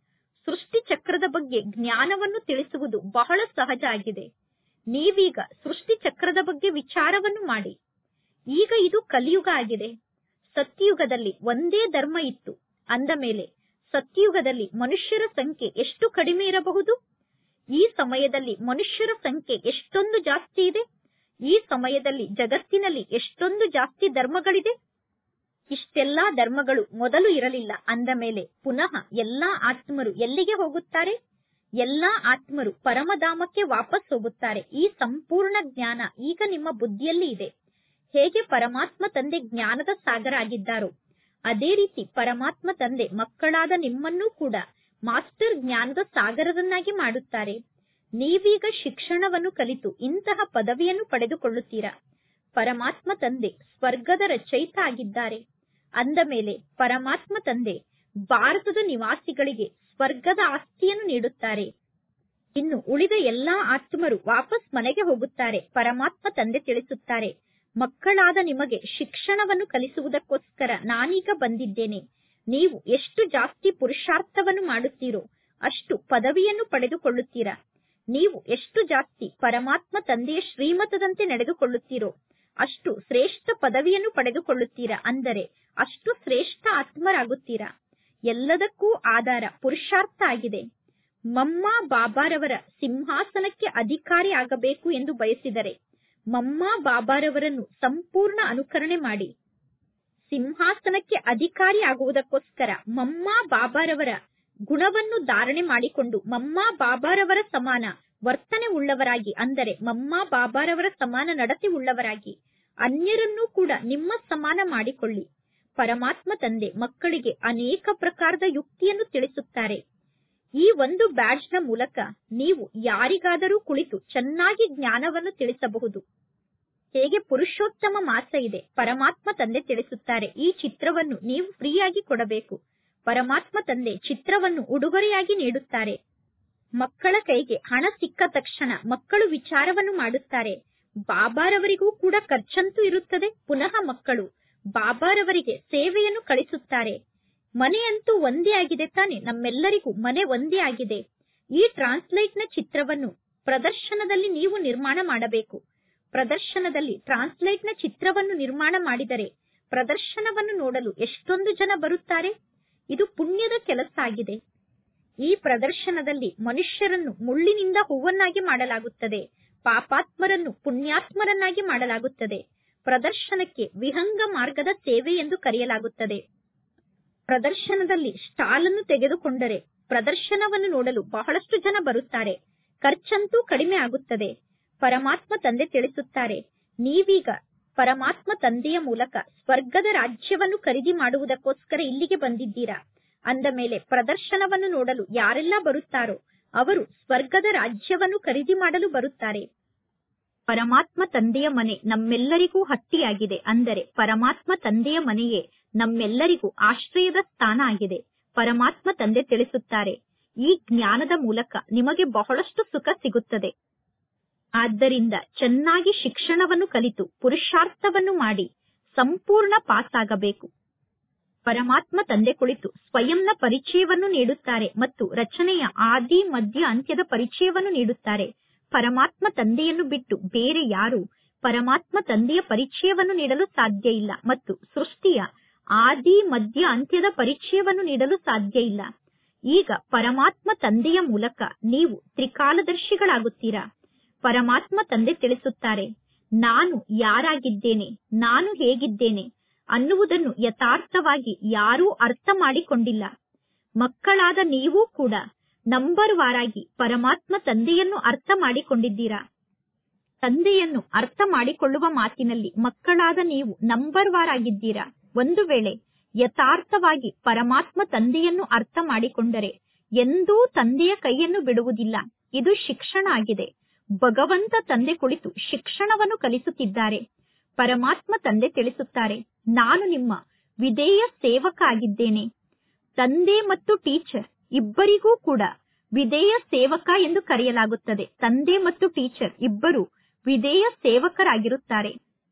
ಸೃಷ್ಟಿ ಚಕ್ರದ ಬಗ್ಗೆ ಜ್ಞಾನವನ್ನು ತಿಳಿಸುವುದು ಬಹಳ ಸಹಜ ಆಗಿದೆ ನೀವೀಗ ಸೃಷ್ಟಿ ಚಕ್ರದ ಬಗ್ಗೆ ವಿಚಾರವನ್ನು ಮಾಡಿ ಈಗ ಇದು ಕಲಿಯುಗ ಆಗಿದೆ ಸತ್ಯಯುಗದಲ್ಲಿ ಒಂದೇ ಧರ್ಮ ಇತ್ತು ಅಂದ ಮೇಲೆ ಸತ್ಯಯುಗದಲ್ಲಿ ಮನುಷ್ಯರ ಸಂಖ್ಯೆ ಎಷ್ಟು ಕಡಿಮೆ ಇರಬಹುದು ಈ ಸಮಯದಲ್ಲಿ ಮನುಷ್ಯರ ಸಂಖ್ಯೆ ಎಷ್ಟೊಂದು ಜಾಸ್ತಿ ಇದೆ ಈ ಸಮಯದಲ್ಲಿ ಜಗತ್ತಿನಲ್ಲಿ ಎಷ್ಟೊಂದು ಜಾಸ್ತಿ ಧರ್ಮಗಳಿದೆ ಇಷ್ಟೆಲ್ಲಾ ಧರ್ಮಗಳು ಮೊದಲು ಇರಲಿಲ್ಲ ಅಂದ ಮೇಲೆ ಪುನಃ ಎಲ್ಲಾ ಆತ್ಮರು ಎಲ್ಲಿಗೆ ಹೋಗುತ್ತಾರೆ ಎಲ್ಲಾ ಆತ್ಮರು ಪರಮಧಾಮಕ್ಕೆ ವಾಪಸ್ ಹೋಗುತ್ತಾರೆ ಈ ಸಂಪೂರ್ಣ ಜ್ಞಾನ ಈಗ ನಿಮ್ಮ ಬುದ್ಧಿಯಲ್ಲಿ ಇದೆ ಹೇಗೆ ಪರಮಾತ್ಮ ತಂದೆ ಜ್ಞಾನದ ಸಾಗರ ಆಗಿದ್ದಾರೋ ಅದೇ ರೀತಿ ಪರಮಾತ್ಮ ತಂದೆ ಮಕ್ಕಳಾದ ನಿಮ್ಮನ್ನೂ ಕೂಡ ಮಾಸ್ಟರ್ ಜ್ಞಾನದ ಸಾಗರವನ್ನಾಗಿ ಮಾಡುತ್ತಾರೆ ನೀವೀಗ ಶಿಕ್ಷಣವನ್ನು ಕಲಿತು ಇಂತಹ ಪದವಿಯನ್ನು ಪಡೆದುಕೊಳ್ಳುತ್ತೀರಾ ಪರಮಾತ್ಮ ತಂದೆ ಸ್ವರ್ಗದ ರಚಯಿತ ಆಗಿದ್ದಾರೆ ಅಂದ ಮೇಲೆ ಪರಮಾತ್ಮ ತಂದೆ ಭಾರತದ ನಿವಾಸಿಗಳಿಗೆ ಸ್ವರ್ಗದ ಆಸ್ತಿಯನ್ನು ನೀಡುತ್ತಾರೆ ಇನ್ನು ಉಳಿದ ಎಲ್ಲಾ ಆತ್ಮರು ವಾಪಸ್ ಮನೆಗೆ ಹೋಗುತ್ತಾರೆ ಪರಮಾತ್ಮ ತಂದೆ ತಿಳಿಸುತ್ತಾರೆ ಮಕ್ಕಳಾದ ನಿಮಗೆ ಶಿಕ್ಷಣವನ್ನು ಕಲಿಸುವುದಕ್ಕೋಸ್ಕರ ನಾನೀಗ ಬಂದಿದ್ದೇನೆ ನೀವು ಎಷ್ಟು ಜಾಸ್ತಿ ಪುರುಷಾರ್ಥವನ್ನು ಮಾಡುತ್ತೀರೋ ಅಷ್ಟು ಪದವಿಯನ್ನು ಪಡೆದುಕೊಳ್ಳುತ್ತೀರಾ ನೀವು ಎಷ್ಟು ಜಾಸ್ತಿ ಪರಮಾತ್ಮ ತಂದೆಯ ಶ್ರೀಮತದಂತೆ ನಡೆದುಕೊಳ್ಳುತ್ತೀರೋ ಅಷ್ಟು ಶ್ರೇಷ್ಠ ಪದವಿಯನ್ನು ಪಡೆದುಕೊಳ್ಳುತ್ತೀರಾ ಅಂದರೆ ಅಷ್ಟು ಶ್ರೇಷ್ಠ ಆತ್ಮರಾಗುತ್ತೀರಾ ಎಲ್ಲದಕ್ಕೂ ಆಧಾರ ಪುರುಷಾರ್ಥ ಆಗಿದೆ ಮಮ್ಮ ಬಾಬಾರವರ ಸಿಂಹಾಸನಕ್ಕೆ ಅಧಿಕಾರಿ ಆಗಬೇಕು ಎಂದು ಬಯಸಿದರೆ ಮಮ್ಮ ಬಾಬಾರವರನ್ನು ಸಂಪೂರ್ಣ ಅನುಕರಣೆ ಮಾಡಿ ಸಿಂಹಾಸನಕ್ಕೆ ಅಧಿಕಾರಿ ಆಗುವುದಕ್ಕೋಸ್ಕರ ಮಮ್ಮ ಬಾಬಾರವರ ಗುಣವನ್ನು ಧಾರಣೆ ಮಾಡಿಕೊಂಡು ಮಮ್ಮ ಬಾಬಾರವರ ಸಮಾನ ವರ್ತನೆ ಉಳ್ಳವರಾಗಿ ಅಂದರೆ ಮಮ್ಮ ಬಾಬಾರವರ ಸಮಾನ ನಡತೆ ಉಳ್ಳವರಾಗಿ ಅನ್ಯರನ್ನೂ ಕೂಡ ನಿಮ್ಮ ಸಮಾನ ಮಾಡಿಕೊಳ್ಳಿ ಪರಮಾತ್ಮ ತಂದೆ ಮಕ್ಕಳಿಗೆ ಅನೇಕ ಪ್ರಕಾರದ ಯುಕ್ತಿಯನ್ನು ತಿಳಿಸುತ್ತಾರೆ ಈ ಒಂದು ಬ್ಯಾಡ್ಜ್ನ ಮೂಲಕ ನೀವು ಯಾರಿಗಾದರೂ ಕುಳಿತು ಚೆನ್ನಾಗಿ ಜ್ಞಾನವನ್ನು ತಿಳಿಸಬಹುದು ಹೇಗೆ ಪುರುಷೋತ್ತಮ ಮಾಸ ಇದೆ ಪರಮಾತ್ಮ ತಂದೆ ತಿಳಿಸುತ್ತಾರೆ ಈ ಚಿತ್ರವನ್ನು ನೀವು ಫ್ರೀಯಾಗಿ ಕೊಡಬೇಕು ಪರಮಾತ್ಮ ತಂದೆ ಚಿತ್ರವನ್ನು ಉಡುಗೊರೆಯಾಗಿ ನೀಡುತ್ತಾರೆ ಮಕ್ಕಳ ಕೈಗೆ ಹಣ ಸಿಕ್ಕ ತಕ್ಷಣ ಮಕ್ಕಳು ವಿಚಾರವನ್ನು ಮಾಡುತ್ತಾರೆ ಬಾಬಾರವರಿಗೂ ಕೂಡ ಖರ್ಚಂತೂ ಇರುತ್ತದೆ ಪುನಃ ಮಕ್ಕಳು ಬಾಬಾರವರಿಗೆ ಸೇವೆಯನ್ನು ಕಳಿಸುತ್ತಾರೆ ಮನೆಯಂತೂ ಒಂದೇ ಆಗಿದೆ ತಾನೆ ನಮ್ಮೆಲ್ಲರಿಗೂ ಮನೆ ಒಂದೇ ಆಗಿದೆ ಈ ಟ್ರಾನ್ಸ್ಲೈಟ್ ನ ಚಿತ್ರವನ್ನು ಪ್ರದರ್ಶನದಲ್ಲಿ ನೀವು ನಿರ್ಮಾಣ ಮಾಡಬೇಕು ಪ್ರದರ್ಶನದಲ್ಲಿ ಟ್ರಾನ್ಸ್ಲೈಟ್ ನ ಚಿತ್ರವನ್ನು ನಿರ್ಮಾಣ ಮಾಡಿದರೆ ಪ್ರದರ್ಶನವನ್ನು ನೋಡಲು ಎಷ್ಟೊಂದು ಜನ ಬರುತ್ತಾರೆ ಇದು ಪುಣ್ಯದ ಕೆಲಸ ಆಗಿದೆ ಈ ಪ್ರದರ್ಶನದಲ್ಲಿ ಮನುಷ್ಯರನ್ನು ಮುಳ್ಳಿನಿಂದ ಹೂವನ್ನಾಗಿ ಮಾಡಲಾಗುತ್ತದೆ ಪಾಪಾತ್ಮರನ್ನು ಪುಣ್ಯಾತ್ಮರನ್ನಾಗಿ ಮಾಡಲಾಗುತ್ತದೆ ಪ್ರದರ್ಶನಕ್ಕೆ ವಿಹಂಗ ಮಾರ್ಗದ ಸೇವೆ ಎಂದು ಕರೆಯಲಾಗುತ್ತದೆ ಪ್ರದರ್ಶನದಲ್ಲಿ ಸ್ಟಾಲ್ ಅನ್ನು ತೆಗೆದುಕೊಂಡರೆ ಪ್ರದರ್ಶನವನ್ನು ನೋಡಲು ಬಹಳಷ್ಟು ಜನ ಬರುತ್ತಾರೆ ಖರ್ಚಂತೂ ಕಡಿಮೆ ಆಗುತ್ತದೆ ಪರಮಾತ್ಮ ತಂದೆ ತಿಳಿಸುತ್ತಾರೆ ನೀವೀಗ ಪರಮಾತ್ಮ ತಂದೆಯ ಮೂಲಕ ಸ್ವರ್ಗದ ರಾಜ್ಯವನ್ನು ಖರೀದಿ ಮಾಡುವುದಕ್ಕೋಸ್ಕರ ಇಲ್ಲಿಗೆ ಬಂದಿದ್ದೀರಾ ಅಂದ ಮೇಲೆ ಪ್ರದರ್ಶನವನ್ನು ನೋಡಲು ಯಾರೆಲ್ಲ ಬರುತ್ತಾರೋ ಅವರು ಸ್ವರ್ಗದ ರಾಜ್ಯವನ್ನು ಖರೀದಿ ಮಾಡಲು ಬರುತ್ತಾರೆ ಪರಮಾತ್ಮ ತಂದೆಯ ಮನೆ ನಮ್ಮೆಲ್ಲರಿಗೂ ಹಟ್ಟಿಯಾಗಿದೆ ಅಂದರೆ ಪರಮಾತ್ಮ ತಂದೆಯ ಮನೆಯೇ ನಮ್ಮೆಲ್ಲರಿಗೂ ಆಶ್ರಯದ ಸ್ಥಾನ ಆಗಿದೆ ಪರಮಾತ್ಮ ತಂದೆ ತಿಳಿಸುತ್ತಾರೆ ಈ ಜ್ಞಾನದ ಮೂಲಕ ನಿಮಗೆ ಬಹಳಷ್ಟು ಸುಖ ಸಿಗುತ್ತದೆ ಆದ್ದರಿಂದ ಚೆನ್ನಾಗಿ ಶಿಕ್ಷಣವನ್ನು ಕಲಿತು ಪುರುಷಾರ್ಥವನ್ನು ಮಾಡಿ ಸಂಪೂರ್ಣ ಪಾಸ್ ಆಗಬೇಕು ಪರಮಾತ್ಮ ತಂದೆ ಕುಳಿತು ಸ್ವಯಂನ ಪರಿಚಯವನ್ನು ನೀಡುತ್ತಾರೆ ಮತ್ತು ರಚನೆಯ ಆದಿ ಮಧ್ಯ ಅಂತ್ಯದ ಪರಿಚಯವನ್ನು ನೀಡುತ್ತಾರೆ ಪರಮಾತ್ಮ ತಂದೆಯನ್ನು ಬಿಟ್ಟು ಬೇರೆ ಯಾರು ಪರಮಾತ್ಮ ತಂದೆಯ ಪರಿಚಯವನ್ನು ನೀಡಲು ಸಾಧ್ಯ ಇಲ್ಲ ಮತ್ತು ಸೃಷ್ಟಿಯ ಆದಿ ಮಧ್ಯ ಅಂತ್ಯದ ಪರಿಚಯವನ್ನು ನೀಡಲು ಸಾಧ್ಯ ಇಲ್ಲ ಈಗ ಪರಮಾತ್ಮ ತಂದೆಯ ಮೂಲಕ ನೀವು ತ್ರಿಕಾಲದರ್ಶಿಗಳಾಗುತ್ತೀರಾ ಪರಮಾತ್ಮ ತಂದೆ ತಿಳಿಸುತ್ತಾರೆ ನಾನು ಯಾರಾಗಿದ್ದೇನೆ ನಾನು ಹೇಗಿದ್ದೇನೆ ಅನ್ನುವುದನ್ನು ಯಥಾರ್ಥವಾಗಿ ಯಾರೂ ಅರ್ಥ ಮಾಡಿಕೊಂಡಿಲ್ಲ ಮಕ್ಕಳಾದ ನೀವೂ ಕೂಡ ನಂಬರ್ ವಾರಾಗಿ ಪರಮಾತ್ಮ ತಂದೆಯನ್ನು ಅರ್ಥ ಮಾಡಿಕೊಂಡಿದ್ದೀರಾ ತಂದೆಯನ್ನು ಅರ್ಥ ಮಾಡಿಕೊಳ್ಳುವ ಮಾತಿನಲ್ಲಿ ಮಕ್ಕಳಾದ ನೀವು ನಂಬರ್ ವಾರ್ ಆಗಿದ್ದೀರಾ ಒಂದು ವೇಳೆ ಯಥಾರ್ಥವಾಗಿ ಪರಮಾತ್ಮ ತಂದೆಯನ್ನು ಅರ್ಥ ಮಾಡಿಕೊಂಡರೆ ಎಂದೂ ತಂದೆಯ ಕೈಯನ್ನು ಬಿಡುವುದಿಲ್ಲ ಇದು ಶಿಕ್ಷಣ ಆಗಿದೆ ಭಗವಂತ ತಂದೆ ಕುಳಿತು ಶಿಕ್ಷಣವನ್ನು ಕಲಿಸುತ್ತಿದ್ದಾರೆ ಪರಮಾತ್ಮ ತಂದೆ ತಿಳಿಸುತ್ತಾರೆ ನಾನು ನಿಮ್ಮ ವಿಧೇಯ ಸೇವಕ ಆಗಿದ್ದೇನೆ ತಂದೆ ಮತ್ತು ಟೀಚರ್ ಇಬ್ಬರಿಗೂ ಕೂಡ ವಿಧೇಯ ಸೇವಕ ಎಂದು ಕರೆಯಲಾಗುತ್ತದೆ ತಂದೆ ಮತ್ತು ಟೀಚರ್ ಇಬ್ಬರು ವಿಧೇಯ ಸೇವಕರಾಗಿರುತ್ತಾರೆ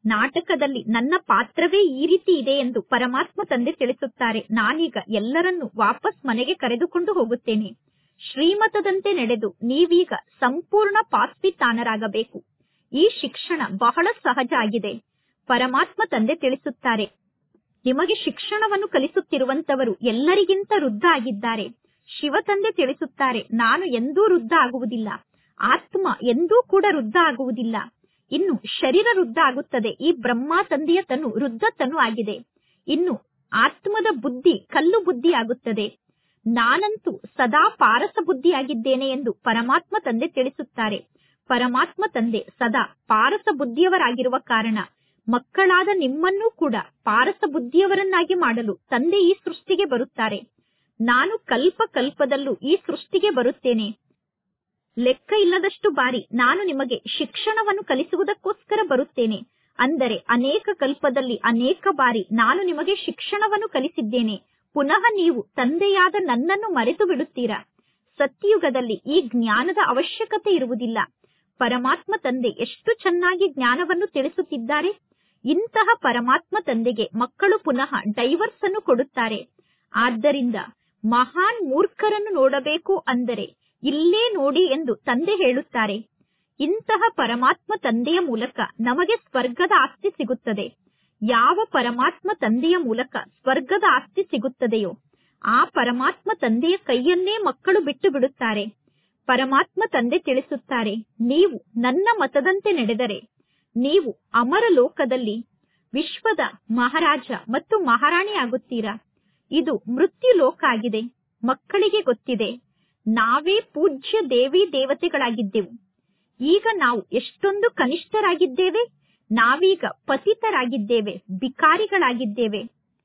ನಾಟಕದಲ್ಲಿ ನನ್ನ ಪಾತ್ರವೇ ಈ ರೀತಿ ಇದೆ ಎಂದು ಪರಮಾತ್ಮ ತಂದೆ ತಿಳಿಸುತ್ತಾರೆ ನಾನೀಗ ಎಲ್ಲರನ್ನೂ ವಾಪಸ್ ಮನೆಗೆ ಕರೆದುಕೊಂಡು ಹೋಗುತ್ತೇನೆ ಶ್ರೀಮತದಂತೆ ನಡೆದು ನೀವೀಗ ಸಂಪೂರ್ಣ ಪಾಸ್ಪಿತಾನರಾಗಬೇಕು ಈ ಶಿಕ್ಷಣ ಬಹಳ ಸಹಜ ಆಗಿದೆ ಪರಮಾತ್ಮ ತಂದೆ ತಿಳಿಸುತ್ತಾರೆ ನಿಮಗೆ ಶಿಕ್ಷಣವನ್ನು ಕಲಿಸುತ್ತಿರುವಂತವರು ಎಲ್ಲರಿಗಿಂತ ವೃದ್ಧ ಆಗಿದ್ದಾರೆ ಶಿವ ತಂದೆ ತಿಳಿಸುತ್ತಾರೆ ನಾನು ಎಂದೂ ವೃದ್ಧ ಆಗುವುದಿಲ್ಲ ಆತ್ಮ ಎಂದೂ ಕೂಡ ವೃದ್ಧ ಆಗುವುದಿಲ್ಲ ಇನ್ನು ಶರೀರ ವೃದ್ಧ ಆಗುತ್ತದೆ ಈ ಬ್ರಹ್ಮ ತಂದೆಯ ತನು ವೃದ್ಧ ತನು ಆಗಿದೆ ಇನ್ನು ಆತ್ಮದ ಬುದ್ಧಿ ಕಲ್ಲು ಬುದ್ಧಿ ಆಗುತ್ತದೆ ನಾನಂತೂ ಸದಾ ಪಾರಸ ಬುದ್ಧಿಯಾಗಿದ್ದೇನೆ ಎಂದು ಪರಮಾತ್ಮ ತಂದೆ ತಿಳಿಸುತ್ತಾರೆ ಪರಮಾತ್ಮ ತಂದೆ ಸದಾ ಪಾರಸ ಬುದ್ಧಿಯವರಾಗಿರುವ ಕಾರಣ ಮಕ್ಕಳಾದ ನಿಮ್ಮನ್ನೂ ಕೂಡ ಪಾರಸ ಬುದ್ಧಿಯವರನ್ನಾಗಿ ಮಾಡಲು ತಂದೆ ಈ ಸೃಷ್ಟಿಗೆ ಬರುತ್ತಾರೆ ನಾನು ಕಲ್ಪ ಕಲ್ಪದಲ್ಲೂ ಈ ಸೃಷ್ಟಿಗೆ ಬರುತ್ತೇನೆ ಲೆಕ್ಕ ಇಲ್ಲದಷ್ಟು ಬಾರಿ ನಾನು ನಿಮಗೆ ಶಿಕ್ಷಣವನ್ನು ಕಲಿಸುವುದಕ್ಕೋಸ್ಕರ ಬರುತ್ತೇನೆ ಅಂದರೆ ಅನೇಕ ಕಲ್ಪದಲ್ಲಿ ಅನೇಕ ಬಾರಿ ನಾನು ನಿಮಗೆ ಶಿಕ್ಷಣವನ್ನು ಕಲಿಸಿದ್ದೇನೆ ಪುನಃ ನೀವು ತಂದೆಯಾದ ನನ್ನನ್ನು ಮರೆತು ಬಿಡುತ್ತೀರಾ ಸತ್ಯಯುಗದಲ್ಲಿ ಈ ಜ್ಞಾನದ ಅವಶ್ಯಕತೆ ಇರುವುದಿಲ್ಲ ಪರಮಾತ್ಮ ತಂದೆ ಎಷ್ಟು ಚೆನ್ನಾಗಿ ಜ್ಞಾನವನ್ನು ತಿಳಿಸುತ್ತಿದ್ದಾರೆ ಇಂತಹ ಪರಮಾತ್ಮ ತಂದೆಗೆ ಮಕ್ಕಳು ಪುನಃ ಡೈವರ್ಸ್ ಅನ್ನು ಕೊಡುತ್ತಾರೆ ಆದ್ದರಿಂದ ಮಹಾನ್ ಮೂರ್ಖರನ್ನು ನೋಡಬೇಕು ಅಂದರೆ ಇಲ್ಲೇ ನೋಡಿ ಎಂದು ತಂದೆ ಹೇಳುತ್ತಾರೆ ಇಂತಹ ಪರಮಾತ್ಮ ತಂದೆಯ ಮೂಲಕ ನಮಗೆ ಸ್ವರ್ಗದ ಆಸ್ತಿ ಸಿಗುತ್ತದೆ ಯಾವ ಪರಮಾತ್ಮ ತಂದೆಯ ಮೂಲಕ ಸ್ವರ್ಗದ ಆಸ್ತಿ ಸಿಗುತ್ತದೆಯೋ ಆ ಪರಮಾತ್ಮ ತಂದೆಯ ಕೈಯನ್ನೇ ಮಕ್ಕಳು ಬಿಟ್ಟು ಬಿಡುತ್ತಾರೆ ಪರಮಾತ್ಮ ತಂದೆ ತಿಳಿಸುತ್ತಾರೆ ನೀವು ನನ್ನ ಮತದಂತೆ ನಡೆದರೆ ನೀವು ಅಮರ ಲೋಕದಲ್ಲಿ ವಿಶ್ವದ ಮಹಾರಾಜ ಮತ್ತು ಮಹಾರಾಣಿ ಆಗುತ್ತೀರಾ ಇದು ಮೃತ್ಯು ಲೋಕ ಆಗಿದೆ ಮಕ್ಕಳಿಗೆ ಗೊತ್ತಿದೆ ನಾವೇ ಪೂಜ್ಯ ದೇವಿ ದೇವತೆಗಳಾಗಿದ್ದೆವು ಈಗ ನಾವು ಎಷ್ಟೊಂದು ಕನಿಷ್ಠರಾಗಿದ್ದೇವೆ ನಾವೀಗ ಪತಿತರಾಗಿದ್ದೇವೆ ಬಿಕಾರಿಗಳಾಗಿದ್ದೇವೆ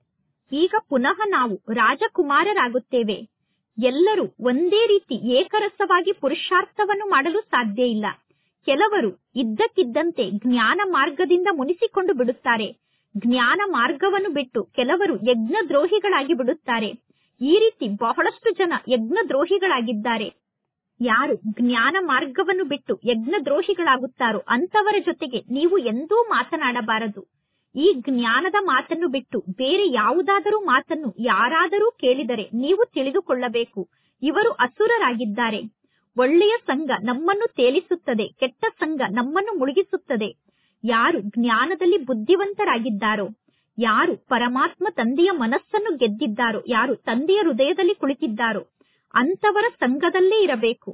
ಈಗ ಪುನಃ ನಾವು ರಾಜಕುಮಾರರಾಗುತ್ತೇವೆ ಎಲ್ಲರೂ ಒಂದೇ ರೀತಿ ಏಕರಸವಾಗಿ ಪುರುಷಾರ್ಥವನ್ನು ಮಾಡಲು ಸಾಧ್ಯ ಇಲ್ಲ ಕೆಲವರು ಇದ್ದಕ್ಕಿದ್ದಂತೆ ಜ್ಞಾನ ಮಾರ್ಗದಿಂದ ಮುನಿಸಿಕೊಂಡು ಬಿಡುತ್ತಾರೆ ಜ್ಞಾನ ಮಾರ್ಗವನ್ನು ಬಿಟ್ಟು ಕೆಲವರು ಯಜ್ಞ ದ್ರೋಹಿಗಳಾಗಿ ಬಿಡುತ್ತಾರೆ ಈ ರೀತಿ ಬಹಳಷ್ಟು ಜನ ಯಜ್ಞ ದ್ರೋಹಿಗಳಾಗಿದ್ದಾರೆ ಯಾರು ಜ್ಞಾನ ಮಾರ್ಗವನ್ನು ಬಿಟ್ಟು ಯಜ್ಞ ದ್ರೋಹಿಗಳಾಗುತ್ತಾರೋ ಅಂತವರ ಜೊತೆಗೆ ನೀವು ಎಂದೂ ಮಾತನಾಡಬಾರದು ಈ ಜ್ಞಾನದ ಮಾತನ್ನು ಬಿಟ್ಟು ಬೇರೆ ಯಾವುದಾದರೂ ಮಾತನ್ನು ಯಾರಾದರೂ ಕೇಳಿದರೆ ನೀವು ತಿಳಿದುಕೊಳ್ಳಬೇಕು ಇವರು ಅಸುರರಾಗಿದ್ದಾರೆ ಒಳ್ಳೆಯ ಸಂಘ ನಮ್ಮನ್ನು ತೇಲಿಸುತ್ತದೆ ಕೆಟ್ಟ ಸಂಘ ನಮ್ಮನ್ನು ಮುಳುಗಿಸುತ್ತದೆ ಯಾರು ಜ್ಞಾನದಲ್ಲಿ ಬುದ್ಧಿವಂತರಾಗಿದ್ದಾರೋ ಯಾರು ಪರಮಾತ್ಮ ತಂದೆಯ ಮನಸ್ಸನ್ನು ಗೆದ್ದಿದ್ದಾರೋ ಯಾರು ತಂದೆಯ ಹೃದಯದಲ್ಲಿ ಕುಳಿತಿದ್ದಾರೋ ಅಂತವರ ಸಂಘದಲ್ಲೇ ಇರಬೇಕು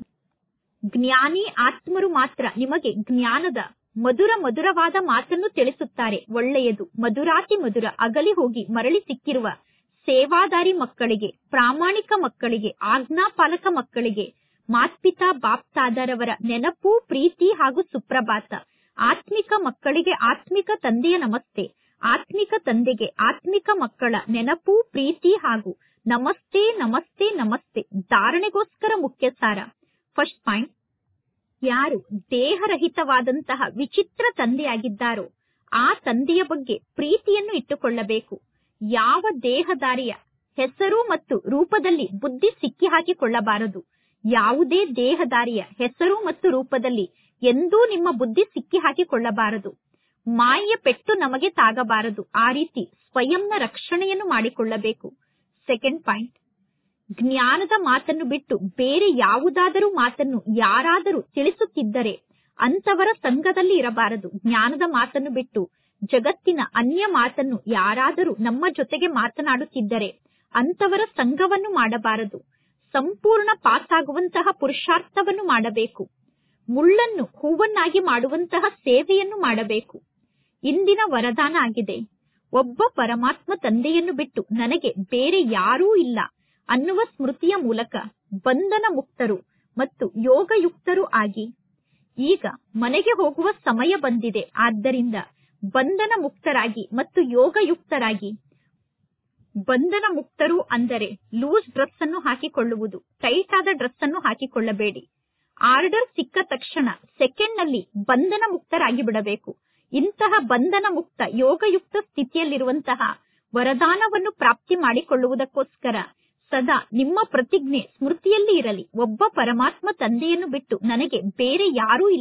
ಜ್ಞಾನಿ ಆತ್ಮರು ಮಾತ್ರ ನಿಮಗೆ ಜ್ಞಾನದ ಮಧುರ ಮಧುರವಾದ ಮಾತನ್ನು ತಿಳಿಸುತ್ತಾರೆ ಒಳ್ಳೆಯದು ಮಧುರಾತಿ ಮಧುರ ಅಗಲಿ ಹೋಗಿ ಮರಳಿ ಸಿಕ್ಕಿರುವ ಸೇವಾದಾರಿ ಮಕ್ಕಳಿಗೆ ಪ್ರಾಮಾಣಿಕ ಮಕ್ಕಳಿಗೆ ಆಜ್ಞಾಪಾಲಕ ಮಕ್ಕಳಿಗೆ ಮಾತ್ಪಿತಾ ಬಾಪ್ತಾದರವರ ನೆನಪು ಪ್ರೀತಿ ಹಾಗೂ ಸುಪ್ರಭಾತ ಆತ್ಮಿಕ ಮಕ್ಕಳಿಗೆ ಆತ್ಮಿಕ ತಂದೆಯ ನಮಸ್ತೆ ಆತ್ಮಿಕ ತಂದೆಗೆ ಆತ್ಮಿಕ ಮಕ್ಕಳ ನೆನಪು ಪ್ರೀತಿ ಹಾಗೂ ನಮಸ್ತೆ ನಮಸ್ತೆ ನಮಸ್ತೆ ಧಾರಣೆಗೋಸ್ಕರ ಮುಖ್ಯ ಸಾರ ಫಸ್ಟ್ ಪಾಯಿಂಟ್ ಯಾರು ದೇಹರಹಿತವಾದಂತಹ ವಿಚಿತ್ರ ತಂದೆಯಾಗಿದ್ದಾರೋ ಆ ತಂದೆಯ ಬಗ್ಗೆ ಪ್ರೀತಿಯನ್ನು ಇಟ್ಟುಕೊಳ್ಳಬೇಕು ಯಾವ ದೇಹದಾರಿಯ ಹೆಸರು ಮತ್ತು ರೂಪದಲ್ಲಿ ಬುದ್ಧಿ ಸಿಕ್ಕಿ ಹಾಕಿಕೊಳ್ಳಬಾರದು ಯಾವುದೇ ದೇಹದಾರಿಯ ಹೆಸರು ಮತ್ತು ರೂಪದಲ್ಲಿ ಎಂದೂ ನಿಮ್ಮ ಬುದ್ಧಿ ಸಿಕ್ಕಿ ಹಾಕಿಕೊಳ್ಳಬಾರದು ಮಾಯೆಯ ಪೆಟ್ಟು ನಮಗೆ ತಾಗಬಾರದು ಆ ರೀತಿ ಸ್ವಯಂನ ರಕ್ಷಣೆಯನ್ನು ಮಾಡಿಕೊಳ್ಳಬೇಕು ಸೆಕೆಂಡ್ ಪಾಯಿಂಟ್ ಜ್ಞಾನದ ಮಾತನ್ನು ಬಿಟ್ಟು ಬೇರೆ ಯಾವುದಾದರೂ ಮಾತನ್ನು ಯಾರಾದರೂ ತಿಳಿಸುತ್ತಿದ್ದರೆ ಅಂತವರ ಸಂಘದಲ್ಲಿ ಇರಬಾರದು ಜ್ಞಾನದ ಮಾತನ್ನು ಬಿಟ್ಟು ಜಗತ್ತಿನ ಅನ್ಯ ಮಾತನ್ನು ಯಾರಾದರೂ ನಮ್ಮ ಜೊತೆಗೆ ಮಾತನಾಡುತ್ತಿದ್ದರೆ ಅಂತವರ ಸಂಘವನ್ನು ಮಾಡಬಾರದು ಸಂಪೂರ್ಣ ಪಾಸ್ ಆಗುವಂತಹ ಪುರುಷಾರ್ಥವನ್ನು ಮಾಡಬೇಕು ಮುಳ್ಳನ್ನು ಹೂವನ್ನಾಗಿ ಮಾಡುವಂತಹ ಸೇವೆಯನ್ನು ಮಾಡಬೇಕು ಇಂದಿನ ವರದಾನ ಆಗಿದೆ ಒಬ್ಬ ಪರಮಾತ್ಮ ತಂದೆಯನ್ನು ಬಿಟ್ಟು ನನಗೆ ಬೇರೆ ಯಾರೂ ಇಲ್ಲ ಅನ್ನುವ ಸ್ಮೃತಿಯ ಮೂಲಕ ಬಂಧನ ಮುಕ್ತರು ಮತ್ತು ಯೋಗಯುಕ್ತರು ಆಗಿ ಈಗ ಮನೆಗೆ ಹೋಗುವ ಸಮಯ ಬಂದಿದೆ ಆದ್ದರಿಂದ ಬಂಧನ ಮುಕ್ತರಾಗಿ ಮತ್ತು ಯೋಗಯುಕ್ತರಾಗಿ ಬಂಧನ ಮುಕ್ತರು ಅಂದರೆ ಲೂಸ್ ಡ್ರೆಸ್ ಅನ್ನು ಹಾಕಿಕೊಳ್ಳುವುದು ಟೈಟ್ ಆದ ಡ್ರೆಸ್ ಅನ್ನು ಹಾಕಿಕೊಳ್ಳಬೇಡಿ ಆರ್ಡರ್ ಸಿಕ್ಕ ತಕ್ಷಣ ಸೆಕೆಂಡ್ ನಲ್ಲಿ ಬಂಧನ ಮುಕ್ತರಾಗಿ ಬಿಡಬೇಕು ಇಂತಹ ಬಂಧನ ಮುಕ್ತ ಯೋಗಯುಕ್ತ ಸ್ಥಿತಿಯಲ್ಲಿರುವಂತಹ ವರದಾನವನ್ನು ಪ್ರಾಪ್ತಿ ಮಾಡಿಕೊಳ್ಳುವುದಕ್ಕೋಸ್ಕರ ಸದಾ ನಿಮ್ಮ ಪ್ರತಿಜ್ಞೆ ಸ್ಮೃತಿಯಲ್ಲಿ ಇರಲಿ ಒಬ್ಬ ಪರಮಾತ್ಮ ತಂದೆಯನ್ನು ಬಿಟ್ಟು ನನಗೆ ಬೇರೆ ಯಾರೂ ಇಲ್ಲ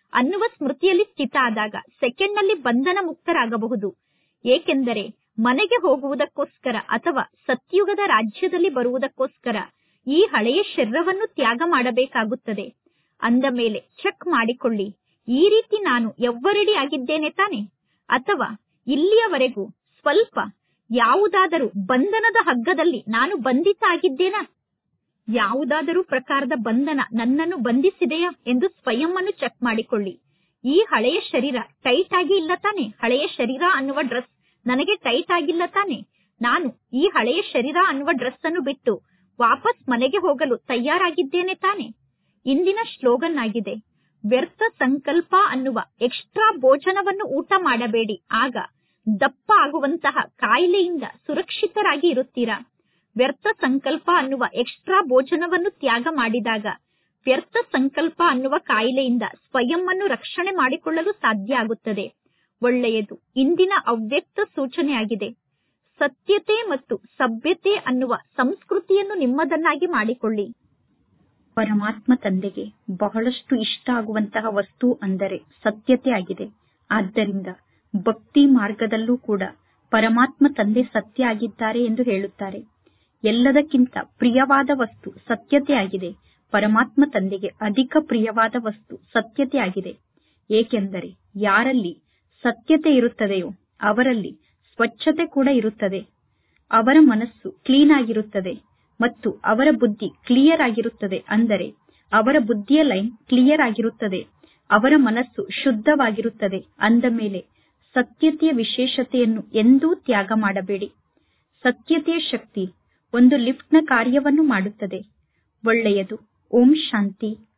ಅನ್ನುವ ಸ್ಮೃತಿಯಲ್ಲಿ ಸ್ಥಿತ ಆದಾಗ ಸೆಕೆಂಡ್ ನಲ್ಲಿ ಬಂಧನ ಮುಕ್ತರಾಗಬಹುದು ಏಕೆಂದರೆ ಮನೆಗೆ ಹೋಗುವುದಕ್ಕೋಸ್ಕರ ಅಥವಾ ಸತ್ಯುಗದ ರಾಜ್ಯದಲ್ಲಿ ಬರುವುದಕ್ಕೋಸ್ಕರ ಈ ಹಳೆಯ ಶರೀರವನ್ನು ತ್ಯಾಗ ಮಾಡಬೇಕಾಗುತ್ತದೆ ಅಂದ ಮೇಲೆ ಚೆಕ್ ಮಾಡಿಕೊಳ್ಳಿ ಈ ರೀತಿ ನಾನು ಎವ್ವರೆಡಿ ಆಗಿದ್ದೇನೆ ತಾನೆ ಅಥವಾ ಇಲ್ಲಿಯವರೆಗೂ ಸ್ವಲ್ಪ ಯಾವುದಾದರೂ ಬಂಧನದ ಹಗ್ಗದಲ್ಲಿ ನಾನು ಬಂಧಿತ ಆಗಿದ್ದೇನಾ ಯಾವುದಾದರೂ ಪ್ರಕಾರದ ಬಂಧನ ನನ್ನನ್ನು ಬಂಧಿಸಿದೆಯಾ ಎಂದು ಸ್ವಯಂ ಅನ್ನು ಚೆಕ್ ಮಾಡಿಕೊಳ್ಳಿ ಈ ಹಳೆಯ ಶರೀರ ಟೈಟ್ ಆಗಿ ಇಲ್ಲ ತಾನೆ ಹಳೆಯ ಶರೀರ ಅನ್ನುವ ಡ್ರೆಸ್ ನನಗೆ ಟೈಟ್ ಆಗಿಲ್ಲ ತಾನೆ ನಾನು ಈ ಹಳೆಯ ಶರೀರ ಅನ್ನುವ ಡ್ರೆಸ್ ಅನ್ನು ಬಿಟ್ಟು ವಾಪಸ್ ಮನೆಗೆ ಹೋಗಲು ತಯಾರಾಗಿದ್ದೇನೆ ತಾನೆ ಇಂದಿನ ಸ್ಲೋಗನ್ ಆಗಿದೆ ವ್ಯರ್ಥ ಸಂಕಲ್ಪ ಅನ್ನುವ ಎಕ್ಸ್ಟ್ರಾ ಭೋಜನವನ್ನು ಊಟ ಮಾಡಬೇಡಿ ಆಗ ದಪ್ಪ ಆಗುವಂತಹ ಕಾಯಿಲೆಯಿಂದ ಸುರಕ್ಷಿತರಾಗಿ ಇರುತ್ತೀರಾ ವ್ಯರ್ಥ ಸಂಕಲ್ಪ ಅನ್ನುವ ಎಕ್ಸ್ಟ್ರಾ ಭೋಜನವನ್ನು ತ್ಯಾಗ ಮಾಡಿದಾಗ ವ್ಯರ್ಥ ಸಂಕಲ್ಪ ಅನ್ನುವ ಕಾಯಿಲೆಯಿಂದ ಸ್ವಯಂ ಅನ್ನು ರಕ್ಷಣೆ ಮಾಡಿಕೊಳ್ಳಲು ಸಾಧ್ಯ ಆಗುತ್ತದೆ ಒಳ್ಳೆಯದು ಇಂದಿನ ಅವ್ಯಕ್ತ ಸೂಚನೆಯಾಗಿದೆ ಸತ್ಯತೆ ಮತ್ತು ಸಭ್ಯತೆ ಅನ್ನುವ ಸಂಸ್ಕೃತಿಯನ್ನು ನಿಮ್ಮದನ್ನಾಗಿ ಮಾಡಿಕೊಳ್ಳಿ ಪರಮಾತ್ಮ ತಂದೆಗೆ ಬಹಳಷ್ಟು ಇಷ್ಟ ಆಗುವಂತಹ ವಸ್ತು ಅಂದರೆ ಸತ್ಯತೆ ಆಗಿದೆ ಆದ್ದರಿಂದ ಭಕ್ತಿ ಮಾರ್ಗದಲ್ಲೂ ಕೂಡ ಪರಮಾತ್ಮ ತಂದೆ ಸತ್ಯ ಆಗಿದ್ದಾರೆ ಎಂದು ಹೇಳುತ್ತಾರೆ ಎಲ್ಲದಕ್ಕಿಂತ ಪ್ರಿಯವಾದ ವಸ್ತು ಸತ್ಯತೆ ಆಗಿದೆ ಪರಮಾತ್ಮ ತಂದೆಗೆ ಅಧಿಕ ಪ್ರಿಯವಾದ ವಸ್ತು ಸತ್ಯತೆ ಆಗಿದೆ ಏಕೆಂದರೆ ಯಾರಲ್ಲಿ ಸತ್ಯತೆ ಇರುತ್ತದೆಯೋ ಅವರಲ್ಲಿ ಸ್ವಚ್ಛತೆ ಕೂಡ ಇರುತ್ತದೆ ಅವರ ಮನಸ್ಸು ಕ್ಲೀನ್ ಆಗಿರುತ್ತದೆ ಮತ್ತು ಅವರ ಬುದ್ಧಿ ಕ್ಲಿಯರ್ ಆಗಿರುತ್ತದೆ ಅಂದರೆ ಅವರ ಬುದ್ಧಿಯ ಲೈನ್ ಕ್ಲಿಯರ್ ಆಗಿರುತ್ತದೆ ಅವರ ಮನಸ್ಸು ಶುದ್ಧವಾಗಿರುತ್ತದೆ ಅಂದ ಮೇಲೆ ಸತ್ಯತೆಯ ವಿಶೇಷತೆಯನ್ನು ಎಂದೂ ತ್ಯಾಗ ಮಾಡಬೇಡಿ ಸತ್ಯತೆಯ ಶಕ್ತಿ ಒಂದು ಲಿಫ್ಟ್ನ ಕಾರ್ಯವನ್ನು ಮಾಡುತ್ತದೆ ಒಳ್ಳೆಯದು ಓಂ ಶಾಂತಿ